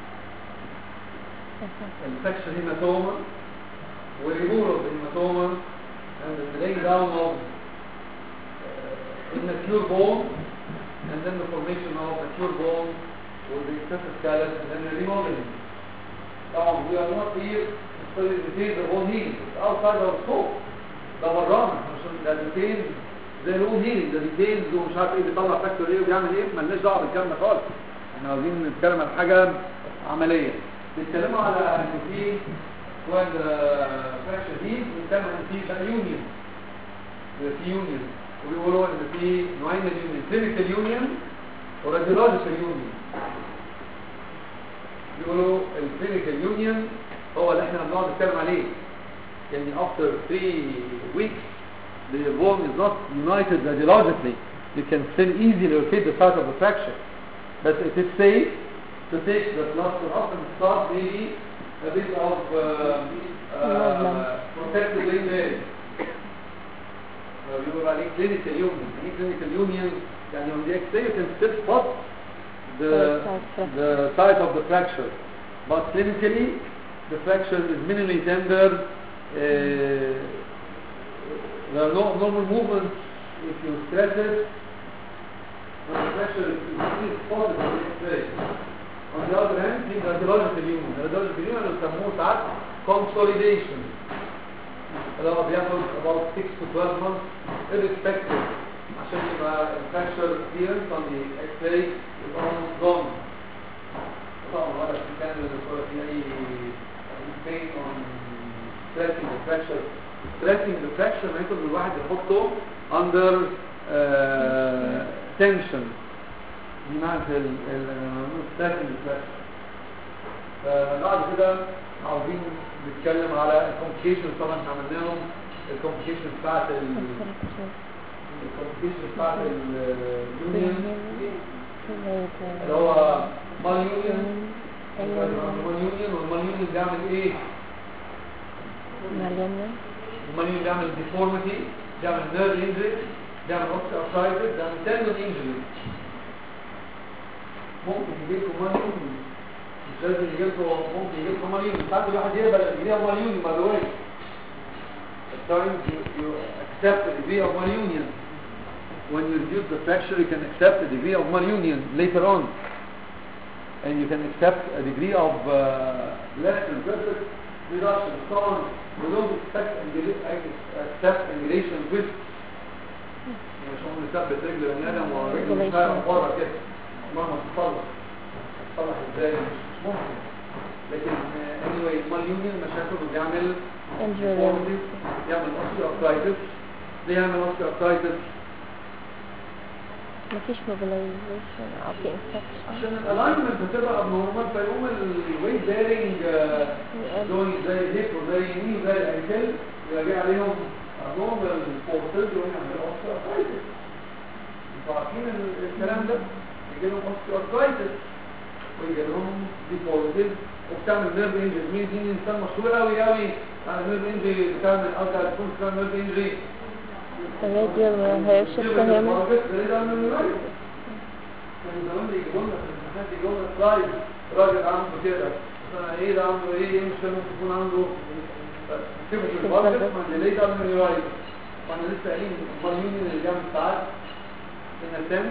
الفكشن هيماتوما وريمور اوف هيماتوما and the laying down of uh, immature bone and then the formation of mature bone with the excessive callus and then the remodeling طبعا we are not here to study the details of all healing it's outside our scope ده برانا مش ده details زي الاون هيلينج ده ديتيلز ومش عارف ايه بيطلع فاكتور ايه وبيعمل ايه مالناش دعوه بالكلام ده خالص احنا عاوزين نتكلم عن حاجه عمليه بيتكلموا على ان في وان فراكشر دي بيتكلموا ان في بقى يونيون في يونيون وبيقولوا ان في نوعين من اليونيون كلينيكال يونيون وراديولوجيكال يونيون بيقولوا الكلينيكال يونيون هو اللي احنا بنقعد نتكلم عليه يعني after 3 weeks the bone is not united radiologically you can still easily locate the site of the fracture but it is safe to take the plaster off and start maybe a bit of uh, Problem. uh, protective vein there بيقول عليه clinical union يعني clinical union يعني on the x-ray you can still spot the, Site the site of the fracture but clinically the fracture is minimally tender uh, there are no normal movements if you stress it but the fracture is easily spotted on the x-ray on the other hand في radiological union radiological union يسموه ساعات consolidation اللي هو بياخد about 6 to 12 months irrespective عشان يبقى fracture appearance on the x-ray is almost gone طبعا ولا في كان ولا في اي pain on stressing the fracture stressing the fracture ممكن الواحد يحطه under uh, tension دي معنى ال ال stressing the fracture فبعد كده عاوزين نتكلم على الكومبليكيشن طبعا احنا عملناهم الكومبليكيشن بتاعت الكومبليكيشن بتاعت اليونيون اللي هو مال يونيون مال يونيون والمال يونيون بيعمل ايه؟ مالينا المال يونيون بيعمل ديفورميتي بيعمل نيرف انجري بيعمل اوستيوارثرايتس بيعمل تندون انجري ممكن يجي لكم مال يونيون مش لازم يجي لكم ممكن يجي لكم مال يونيون ساعات الواحد يقبل يجيلها مال يونيون by the way At times you, you accept a degree of malunion when you reduce the fracture you can accept a degree of malunion later on and you can accept a degree of uh, less than perfect reduction so on we don't expect angula- accept angulation with مش هم نثبت رجل بني ادم ورجل مش فاهم بره كده مهما تتصلح تصلح ازاي مش مش ممكن لكن uh, anyway malunion مشاكله بيعمل injury deformity يعمل osteoarthritis ليه يعمل osteoarthritis مفيش mobilization أو في infection عشان الالاينمنت هتبقى abnormal فيقوم الويت بيرنج زي زي الهيب وزي الني وزي الانكل يلاقي عليهم abnormal forces ويعمل osteoarthritis انتوا عارفين ال- الكلام ده يجي لهم osteoarthritis ويجي لهم deformities وبتعمل نيرف انجري مين دي انسان مشهور قوي قوي على نيرف انجري بتعمل اوتر تكون بتعمل نيرف انجري radial Hirsch's coherence كان زمان بيجيبوا لنا في الامتحانات يجيبوا لنا سلايد راجل عنده كده مثلا ايه ده عنده ايه ايه مش ممكن يكون عنده كيف في البادجت ما ليه ده من رايت وانا لسه قايلين المليون اللي جنب ساعات ان تم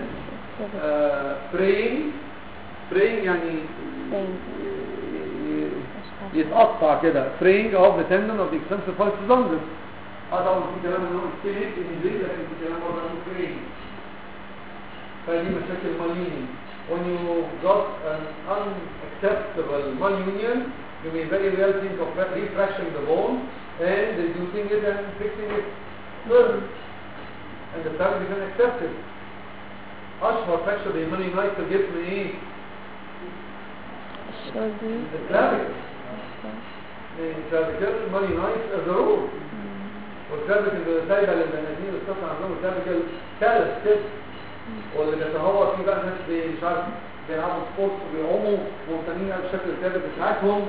برينج برينج يعني يتقطع كده فرينج اوف ذا تندن اوف ذا اكستنسور فالسيزونجس هذا طبعا في كلام ان هو سكيلت انجليزي لكن في كلام برضه انه فرينج فدي مشاكل malunion when you got an unacceptable malunion you may very well think of refracturing the bone and reducing it and fixing it firm and the family can accept it اشهر fracture بالماليونايت في الجسم ايه؟ الشولدر الكلافيكل الكلافيكل ماليونايت as a rule والكلافيكل اللي سايبه للبنادمين اللي بتطلع عندهم الكلافيكل كالس كده واللي بيتهور فيه بقى ناس بي- مش عارف بيلعبوا سبورت وبيعوموا مهتمين قوي بشكل الكلافيكل بتاعتهم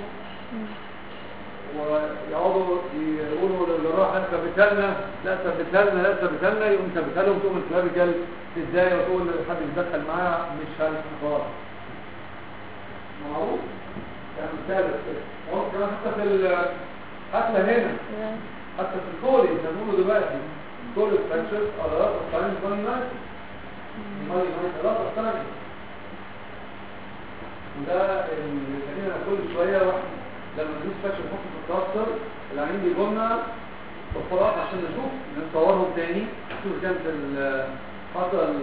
ويقعدوا يقولوا للي راح لا ثبتها لنا لا ثبتها لنا لا ثبتها لنا يقوم ثبتها لهم تقوم الكلافيكل ازاي وتقول لحد يتدخل معاه مش عارف خالص معروف يعني ثابت كده ممكن كمان حتى في ال- حتى هنا حتى في الكولي زي ما بيقولوا دلوقتي كل فراكشرز على راس الساينس ماني نايت ماني نايت راس الساينس وده اللي خلينا كل شويه واحد لما ندوس فراكشر نحط في الكلاستر العين بيجوا لنا فقرات عشان نشوف نصورهم تاني نشوف كانت ال- حصل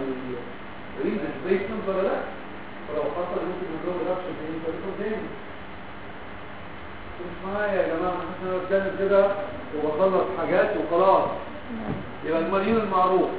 ريدسبيسمنت ولا لا ولو حصل ممكن نضرب رابشن تاني فبيكون تاني مش معايا يا جماعه انا بتكلم كده وبخلص حاجات وخلاص نعم يبقى المليون المعروف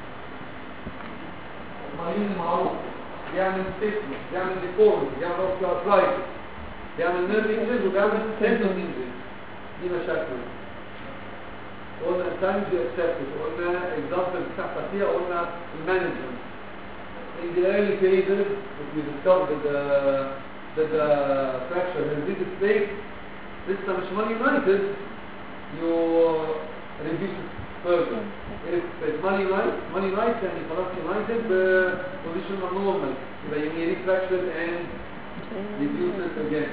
المليون المعروف بيعمل ستيتمنت بيعمل ديكورد بيعمل اوستيوارثرايتس بيعمل نيرف انجز وبيعمل تندون انجز دي مشاكل قلنا تايمز اكسبتد قلنا اكزامبل بتحصل فيها قلنا المانجمنت in the early phases if we discovered the that the fracture has been state لسه مش money united you reduce it further if it's money united money united يعني خلاص united position normal يبقى you need fracture and reduce it again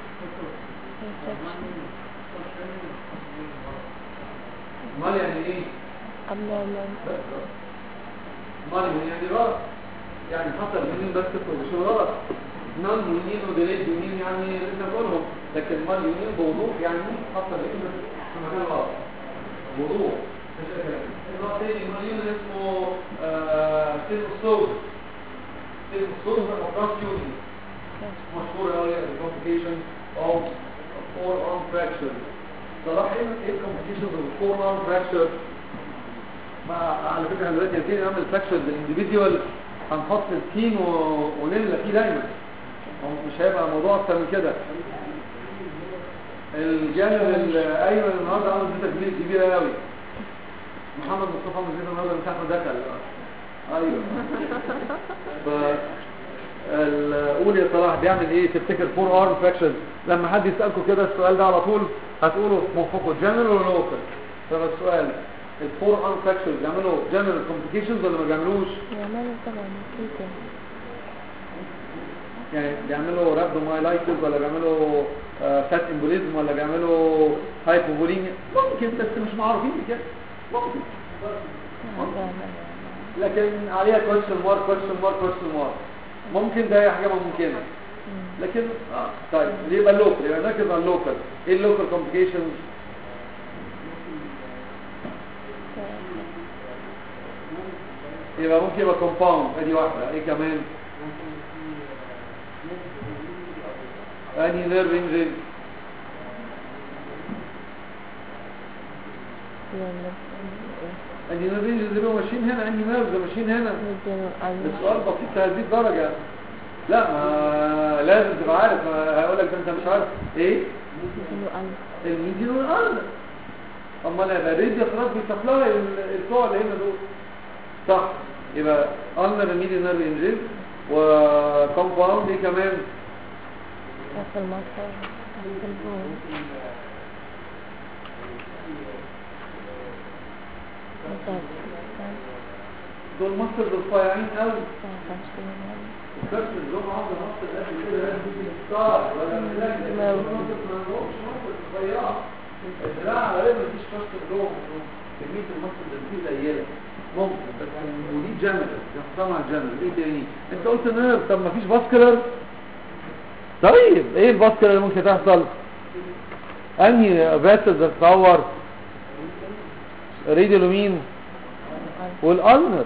مال يعني ايه؟ abnormal مال يعني غلط يعني حصل منين بس بوزيشن غلط نون يونين وديليد يونين يعني لسه بقولهم لكن مال يونين بوضوح يعني حصل منين بس في مكان غلط وضوح مش كده النوع الثاني مال يونين اسمه سيل الصوت سيل الصوت هو كراس يونين مشهور قوي الكومبليكيشن اوف فور ارم فراكشر صراحه ايه الكومبليكيشنز اوف فور ارم فراكشر مع على فكره احنا دلوقتي هنبتدي نعمل فراكشرز الانديفيديوال هنحط سكين و... ونيلا فيه دايما هو مش هيبقى الموضوع اكتر من كده الجانب الايمن النهارده عامل زيتا كبيره كبيره قوي محمد مصطفى عامل زيتا النهارده من تحت دخل ايوه ف قول يا صلاح بيعمل ايه تفتكر فور ارم فراكشرز لما حد يسالكم كده السؤال ده على طول هتقولوا موفقوا جنرال ولا لوكال طب السؤال الفور ارم فراكشرز بيعملوا جنرال كومبليكيشنز ولا ما بيعملوش يعملوا طبعا ممكن يعني بيعملوا رابدومايلايتس ولا بيعملوا فات امبوليزم ولا بيعملوا هايبوفوليميا ممكن بس مش معروفين كده ممكن لكن عليها كويشن مارك كويشن مارك كويشن مارك ممكن ده هي حاجه ممكنه لكن اه طيب يبقى اللوكال يبقى نركز على اللوكال ايه اللوكال كومبليكيشنز يبقى ممكن يبقى كومباوند ادي واحده ايه كمان اني نيرف انجري اني نيرف انجري اللي بيبقوا ماشيين هنا اني نيرف ماشيين هنا السؤال بسيط هذه الدرجه لا ما لازم تبقى عارف ما هقول لك ده انت مش عارف ايه الميديان والارض امال يبقى ريديا خلاص بيسبلاي البتوع اللي هنا دول صح يبقى ulnar median nerve injury وكومباوند ايه كمان في المصر في البول دول مصر رفيعين قوي ما بس اللي هم عاوز مصر قد كده لازم يجي ستار ولا ملاك ما مصر ما لهمش مصر رفيعه الدراع غالبا مفيش مصر لهم كميه المصر اللي فيه قليله ممكن بس ودي جنرال يحصل على الجنرال ايه تاني انت قلت نيرف طب مفيش باسكولار طيب ايه الباسكولار اللي ممكن تحصل انهي فاسل تتصور ريديو مين والالنر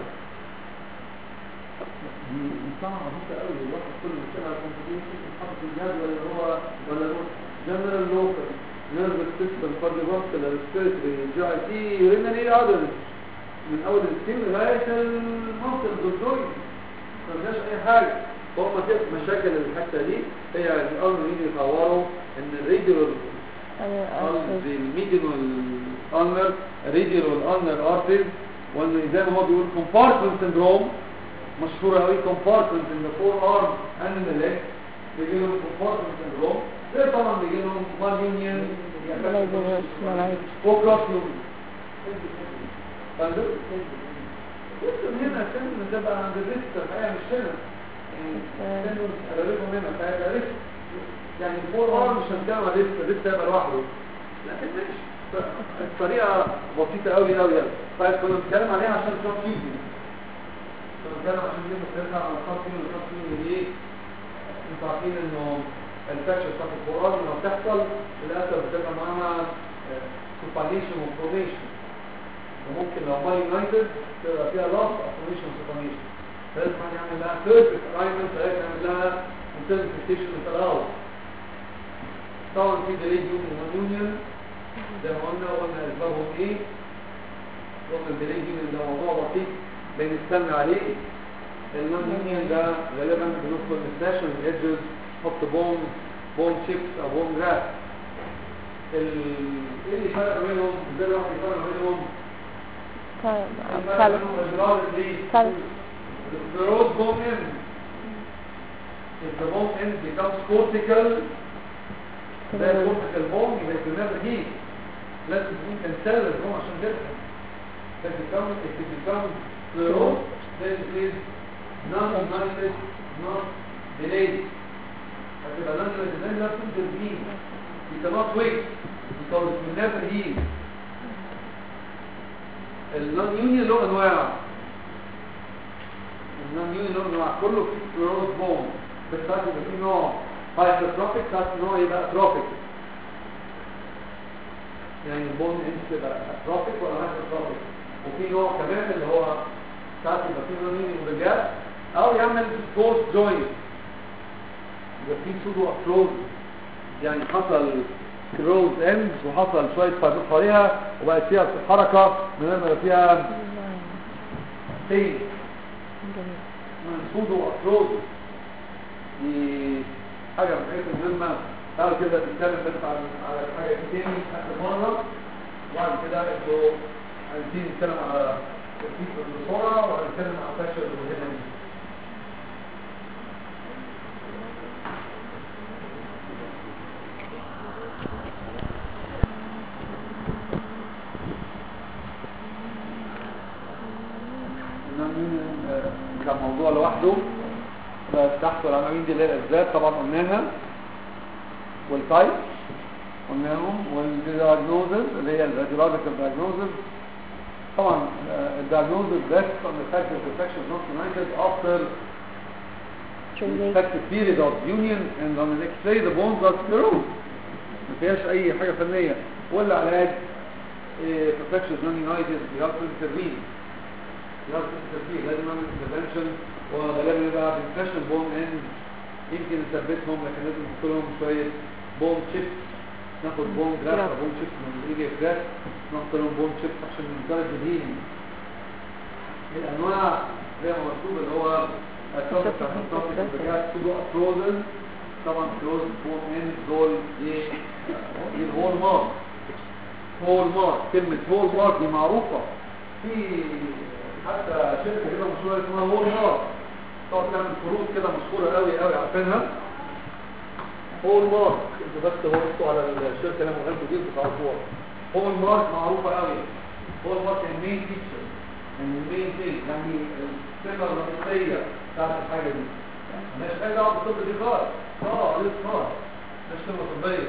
دي صعبه بسيطه قوي الواحد كل ما يشتغل كومبيوتر يحط الجهاز ولا هو ولا هو جنرال لوكال نيرفس سيستم كارديوفاسكولار ريسبيرتوري جي اي تي يورينري اذرز من اول السكين لغايه المنطقه الجلدوي ما فيهاش اي حاجه هم كده مشاكل الحته دي هي الامر يجي يطوروا ان الريديول الميديان والانر ريديول والانر ارتريز وانه زي ما هو بيقول كومبارتمنت سندروم مشهوره قوي كومبارتمنت ان فور ارم اند ليج بيجي لهم كومبارتمنت سندروم ده طبعا بيجي لهم مال يونيون وكراس يونيون فاهم لسه من هنا عشان تبقى عند الريست الحقيقه مش هنا يعني كانوا قررهم هنا فهيبقى ريست يعني فور ار مش هنتكلم على ريست الريست هيبقى لوحده لكن ماشي الطريقه بسيطه قوي قوي يعني طيب كنا بنتكلم عليها عشان كراس يونيون كنا بنتكلم عشان دي مختلفه عن الكراس يونيون الكراس يونيون ليه؟ انتوا عارفين انه الفاكشن بتاعت الفور ار لما بتحصل للاسف بتبقى معاها سوبانيشن وفورميشن وممكن لو مال يونايتد تبقى فيها لاس افورميشن وسوبانيشن لازم يعمل لها ثيرد الاينمنت لازم يعمل لها انترنتيشن في الاول طبعا في دليل يونيون يونيون زي ما قلنا قلنا اسبابهم ايه قلنا الدليل يونيون ده موضوع بسيط بنستنى عليه النون يونيون ده غالبا بندخل نستاشن ايدجز نحط بون بون شيبس او بون جراف ال- ايه اللي فرق بينهم ازاي الواحد يفرق بينهم ثالث ثالث The road bone end. If the bone end becomes cortical, ده cortical bone يبقى it will never heal. لازم تكون cancelled البون عشان تفتح. If it becomes if it becomes sclerose, then it is non-united, not delayed. هتبقى non-united then not intervene. You cannot wait because it will never heal. النون يونيون له انواع النون يونيون له انواع كله في سكليروز بون بس ساعات يبقى في نوع هايبرتروفيك ساعات نوع يبقى اتروفيك يعني البون انت تبقى اتروفيك ولا هايبرتروفيك وفي نوع كمان اللي هو ساعات يبقى في نون يونيون رجال او يعمل فورس جوينت يبقى في سودو اتروز يعني حصل كروز اند وحصل شويه فايبر حواليها وبقت فيها حركه من غير ما يبقى فيها بين منسوب وافروز دي حاجه من الحاجات المهمه بعد كده نتكلم بس على على الحاجه دي تاني اخر مره وبعد كده انتوا عايزين نتكلم على الفيس بسرعه وهنتكلم على فاشل المهمه دي العناوين آه، كان موضوع لوحده بس تحت العناوين دي اللي هي الاسباب طبعا قلناها والتايب قلناهم والدياجنوزز اللي هي الراديولوجيكال دياجنوزز طبعا الدياجنوزز بس on the fact that the infection is not united after Three the weeks. expected period of union and on the x-ray the bones are sclerosed ما فيهاش اي حاجه فنيه ولا علاج perfection is non united we have to intervene لازم التركيز لازم نعمل انترفنشن وغالبا يبقى بنفشن بون اند يمكن نثبتهم لكن لازم نحط لهم شويه بون شيبس ناخد بون جراف او بون شيبس من الايجي جراف نحط لهم بون شيبس عشان نكرر الهيلينج الانواع زي ما مكتوب اللي هو فروزن طبعا فروزن بون اند دول دي دي الهول مارك هول مارك كلمه هول مارك دي معروفه في حتى شركه كده مشهوره اسمها هول مارك تقعد تعمل فروض كده مشهوره قوي قوي عارفينها هول مارك انتوا بس بصوا على الشركه اللي انا دي بتعرفوها هول مارك معروفه قوي هول مارك المين فيتشر المين ثينج يعني الصفه الرئيسيه بتاعت الحاجه دي مش حاجه دعوه بالطب دي خالص اه لسه خالص مش كلمه طبيه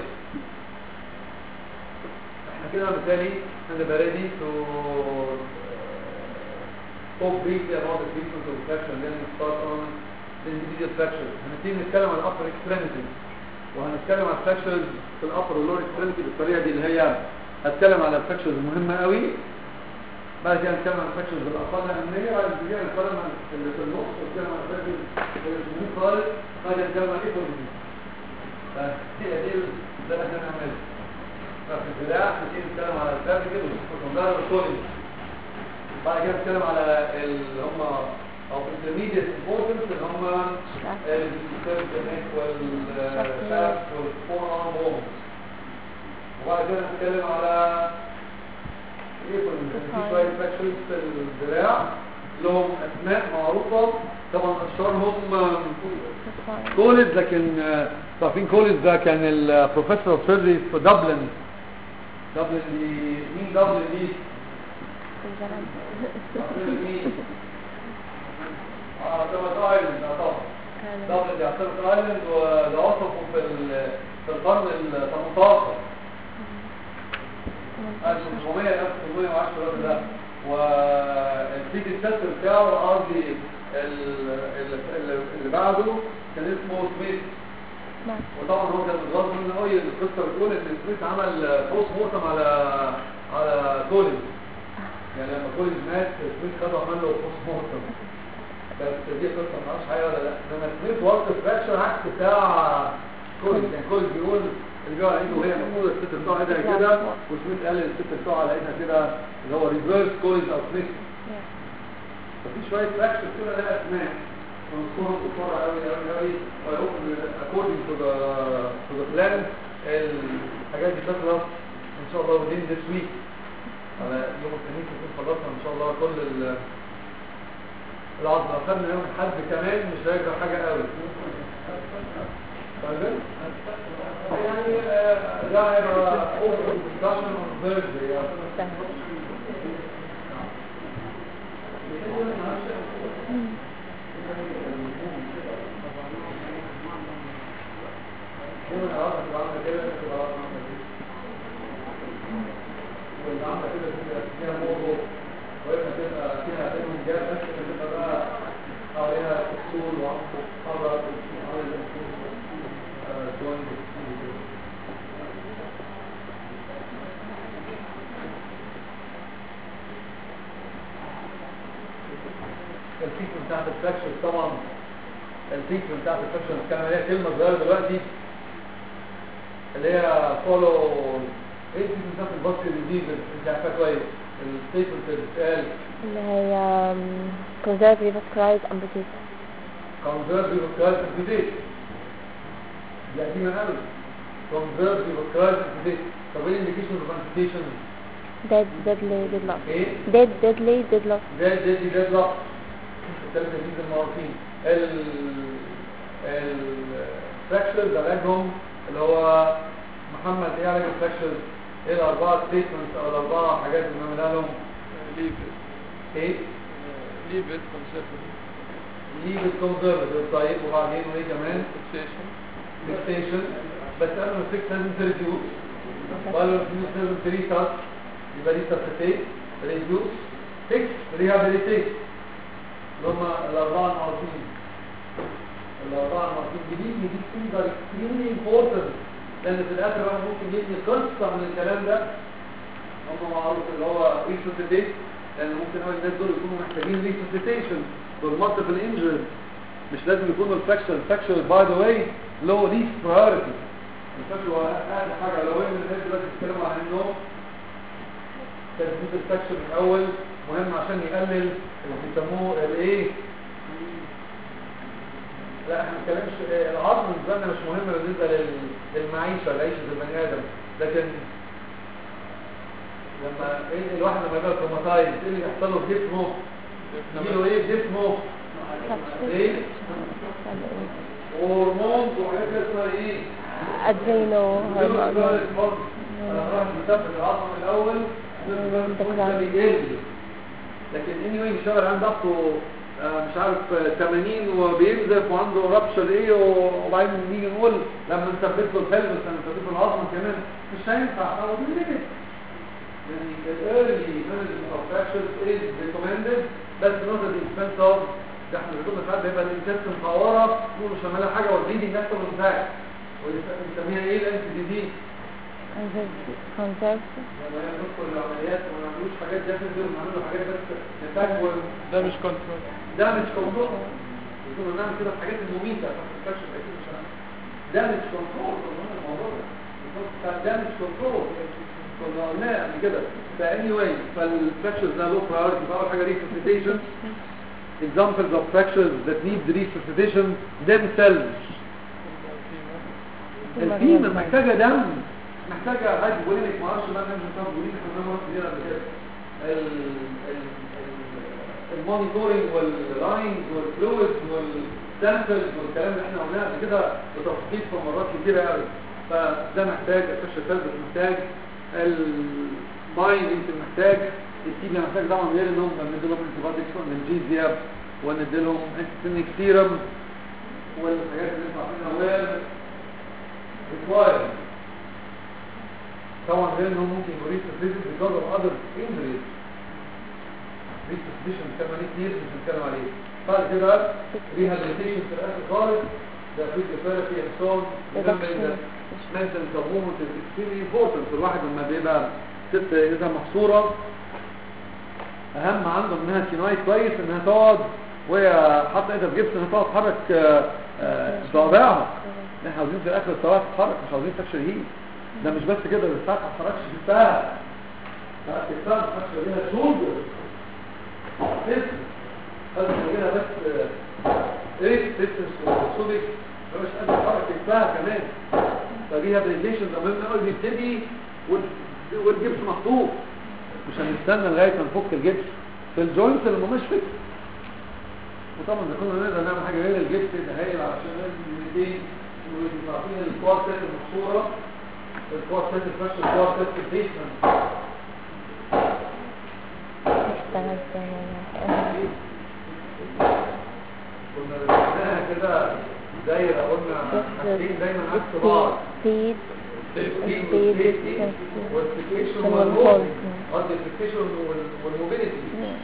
احنا كده بالتالي هنبقى ready to talk briefly about the treatment of fraction then we start on the individual fractures هنبتدي نتكلم عن upper extremities وهنتكلم عن fractures في الupper والlower extremity بالطريقه دي اللي هي هتكلم على الفراكشرز المهمه قوي بعد كده نتكلم عن الفراكشرز الاقل اهميه بعد كده نتكلم عن اللي في النص ونتكلم عن الفراكشرز اللي مش مهم خالص بعد كده نتكلم عن ايه فورمز هي دي ده اللي احنا هنعمله ففي البداية نبتدي نتكلم على الكلاسيكال والسكندري والكولينج بعد كده نتكلم على اللي هم او intermediate importance اللي هم السيستم والشاف والفور ارم بونز وبعد كده نتكلم على ايه كنا في شويه فراكشنز في الدراع لهم اسماء معروفه طبعا اشهرهم كوليز لكن آه، عارفين كوليز ده كان البروفيسور اوف سيرجري في دبلن دبلن دي مين دبلن دي؟ دبلن دي اه ده ايلاند اه طبعا دبلن دي عاصمة ايلاند وده وصفه في ال- في القرن ال 18 1700 1810 الراجل ده والسيدي الساتر بتاعه قصدي ال- ال- اللي بعده كان اسمه سميث وطبعا هو كان متغاظ منه قوي القصه بتقول ان سميث عمل بوست مورتم على على كولينز يعني لما كولينز مات سميث خده عمل له بوست مورتم بس دي قصه ما اعرفش حاجه ولا لا انما سميث وقت فراكشر عكس بتاع كولينز يعني كولينز بيقول الجوع عنده وهي المفروض الست بتوعها ايدها كده وسميث قال الست بتوعها لقيتها كده اللي هو ريفرس كولز او سميث ففي شويه فراكشر كده لها اسماء ونذكرهم بسرعه قوي قوي قوي ويقوم according to the to the plan الحاجات دي تخلص ان شاء الله within this week على يوم الخميس نكون خلصنا ان شاء الله كل ال- العظم لو خدنا يوم الحد كمان مش هيجرى حاجه قوي طيب يعني آه، ده هيبقى open discussion on Thursday يعني. يوم العظم تبقى عامله كده تبقى العظم عامله كده واللي عامله كده تبقى فيها موضوع وإما تبقى فيها تبقى جاب بس تبقى بقى عليها كسور وعمق حرة وعلى جوينت الفيكم بتاعت الفراكشن طبعا الفيكم بتاعت الفراكشن كان عليها كلمة صغيرة دلوقتي اللي هي فولو ايه الفيكم بتاعت الباسكت دي انت عارفها كويس الستيتمنت اللي بتتقال اللي هي um, conservative vascularized amputation conservative vascular amputation دي قديمة قوي conservative vascular amputation طب ايه indications of amputation dead deadly deadlock ايه dead deadly deadlock ده ده دي ده لا الثلاثة دي المعروفين ال الفراكشرز علاجهم اللي هو محمد ايه علاج الفراكشرز ايه الاربعة ستيتمنتس او الاربعة حاجات اللي بنعملها لهم leave it ايه leave it conservative ليه بالكونزرفتيف طيب وبعدين وايه كمان fixation فيكسيشن بس قبل ما الفيكس لازم تريديوس وقبل ما الفيكس لازم تريتاس يبقى دي سبستيت ريديوس فيكس ريهابيليتيت اللي هم الاربعه المعروفين الاربعه المعروفين جديد جديد things are extremely important لان في الاخر هو ممكن يبني قصه من الكلام ده هم معروف اللي هو ريسوسيتيت لان ممكن اول الناس دول يكونوا محتاجين ريسوسيتيشن بالمالتيبل انجريز مش لازم يكونوا الفراكشر الفراكشر باي ذا واي لو ليست برايورتي الفراكشر هو اقل حاجه لو ان الناس دلوقتي بتتكلموا عن انه تثبيت الفراكشر من الاول مهم عشان يقلل اللي بيسموه الايه لا احنا ما بنتكلمش آه، العظم بالنسبه لنا مش مهم بالنسبه لل- للمعيشه لعيشه البني ادم لكن لما ايه الواحد لما يبقى تروماتايز ايه اللي بيحصل له في جسمه يجيله ايه في جسمه ايه هرمون وحاجات كده اسمها ايه adrenal hormone مثبت العظم الاول تكرار. بيقل لكن اني واي شهر عنده ضغطه آه، مش عارف آه، 80 وبينزف وعنده رابشر ايه وبعدين نيجي نقول لما نثبت له البلبس لما نثبت له العظم كمان مش هينفع او ليه يعني الايرلي مانجمنت اوف فراكشرز از ريكومندد بس نوت ات اكسبنس اوف ده احنا بنقول ساعات بيبقى الانتست مفوره نقول مش هنعملها حاجه والبليدنج نفسه من ذاك ونسميها ايه الانت دي دي conservative لما هي ندخل العمليات وما نعملوش حاجات داخل دول نعملوا حاجات بس نتاك ده مش كنترول ده مش كنترول يكون نعمل كده الحاجات المميتة عشان ما تفكرش اكيد مش هنعمل. ده مش كنترول كنا قلنا الموضوع ده الكونسبت بتاع ده مش كنترول كنا قلناه قبل كده فاني واي فالفراكشرز ده له برايورتي فاول حاجه ريسوسيتيشن examples of fractures that need resuscitation themselves الفيمة محتاجة دم محتاجة هايبولينيك ما اعرفش بقى نعمل بتاع بولينيك كنا مرات كتير قبل كده ال- ال- ال- المونيتورنج واللاينز والفلويدز والسامبلز والكلام اللي احنا قلناه قبل كده بتفصيل في مرات كتيرة قوي فده محتاج الفش الفلبس محتاج الماين يمكن محتاج التيبيا محتاج طبعا غير انهم نديلهم انتيبادكس ونالجيزيا ونديلهم انتيسينيك سيرم والحاجات اللي انتوا عارفينها وير required طبعا غير انهم ممكن يبقوا ريسبريتد because of other injuries ريسبريشن كمان عليه كتير مش هنتكلم عليه بعد كده rehabilitation في الاخر خالص ده physiotherapy and so on remember that mental support is extremely important الواحد لما بيبقى ست اذا محصورة اهم عنده انها كيناي كويس انها تقعد وهي حاطه ايدها في جبس انها تقعد تحرك آه، آه، صوابعها احنا عاوزين في الاخر الصوابع تتحرك مش عاوزين تكشر هيل ده مش بس كده ده ساعات ما اتحركش كتفها ساعات كتفها ما اتحركش ليها شولدر اسم هذا كده بس ايه تسس وصوبك مش قادر يتحرك كتفها كمان فدي هابيليتيشن ده مهم قوي بيبتدي وال- والجبس محطوط مش هنستنى لغايه ما نفك الجبس في الجوينت اللي مش فيكس وطبعا اذا كنا نقدر نعمل حاجه غير الجبس ده هايل علشان الاثنين وعارفين الكوارتات المشهوره الكوارتات الفشل الكوارتات البيسمنت اشتغل تاني كنا رسمناها كده دايره قلنا حاجتين دايما عكس بعض speed السيفتي speed والسيفتي والفيكيشن والهولد. والموبيليتي قصدي الفيكيشن والموبيليتي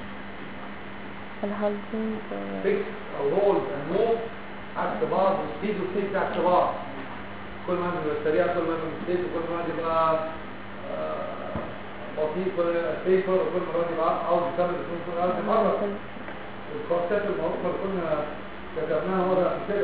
الهولدنج فيكس او هولد اند موف عكس بعض والسبيد والسيفتي عكس بعض كل ما يبقى سريع كل ما يبقى سيف وكل ما يبقى آه، بطيء كل ما يبقى سيفر وكل ما يبقى عاوز يكمل كل ما يبقى عاوز يتحرك الكورسات المعروفه اللي كنا كتبناها مره قبل كده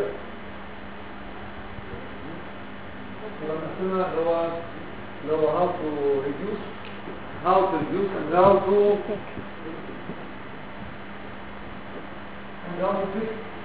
ولما قلنا اللي هو اللي هو how to reduce how to reduce and how to and how to fix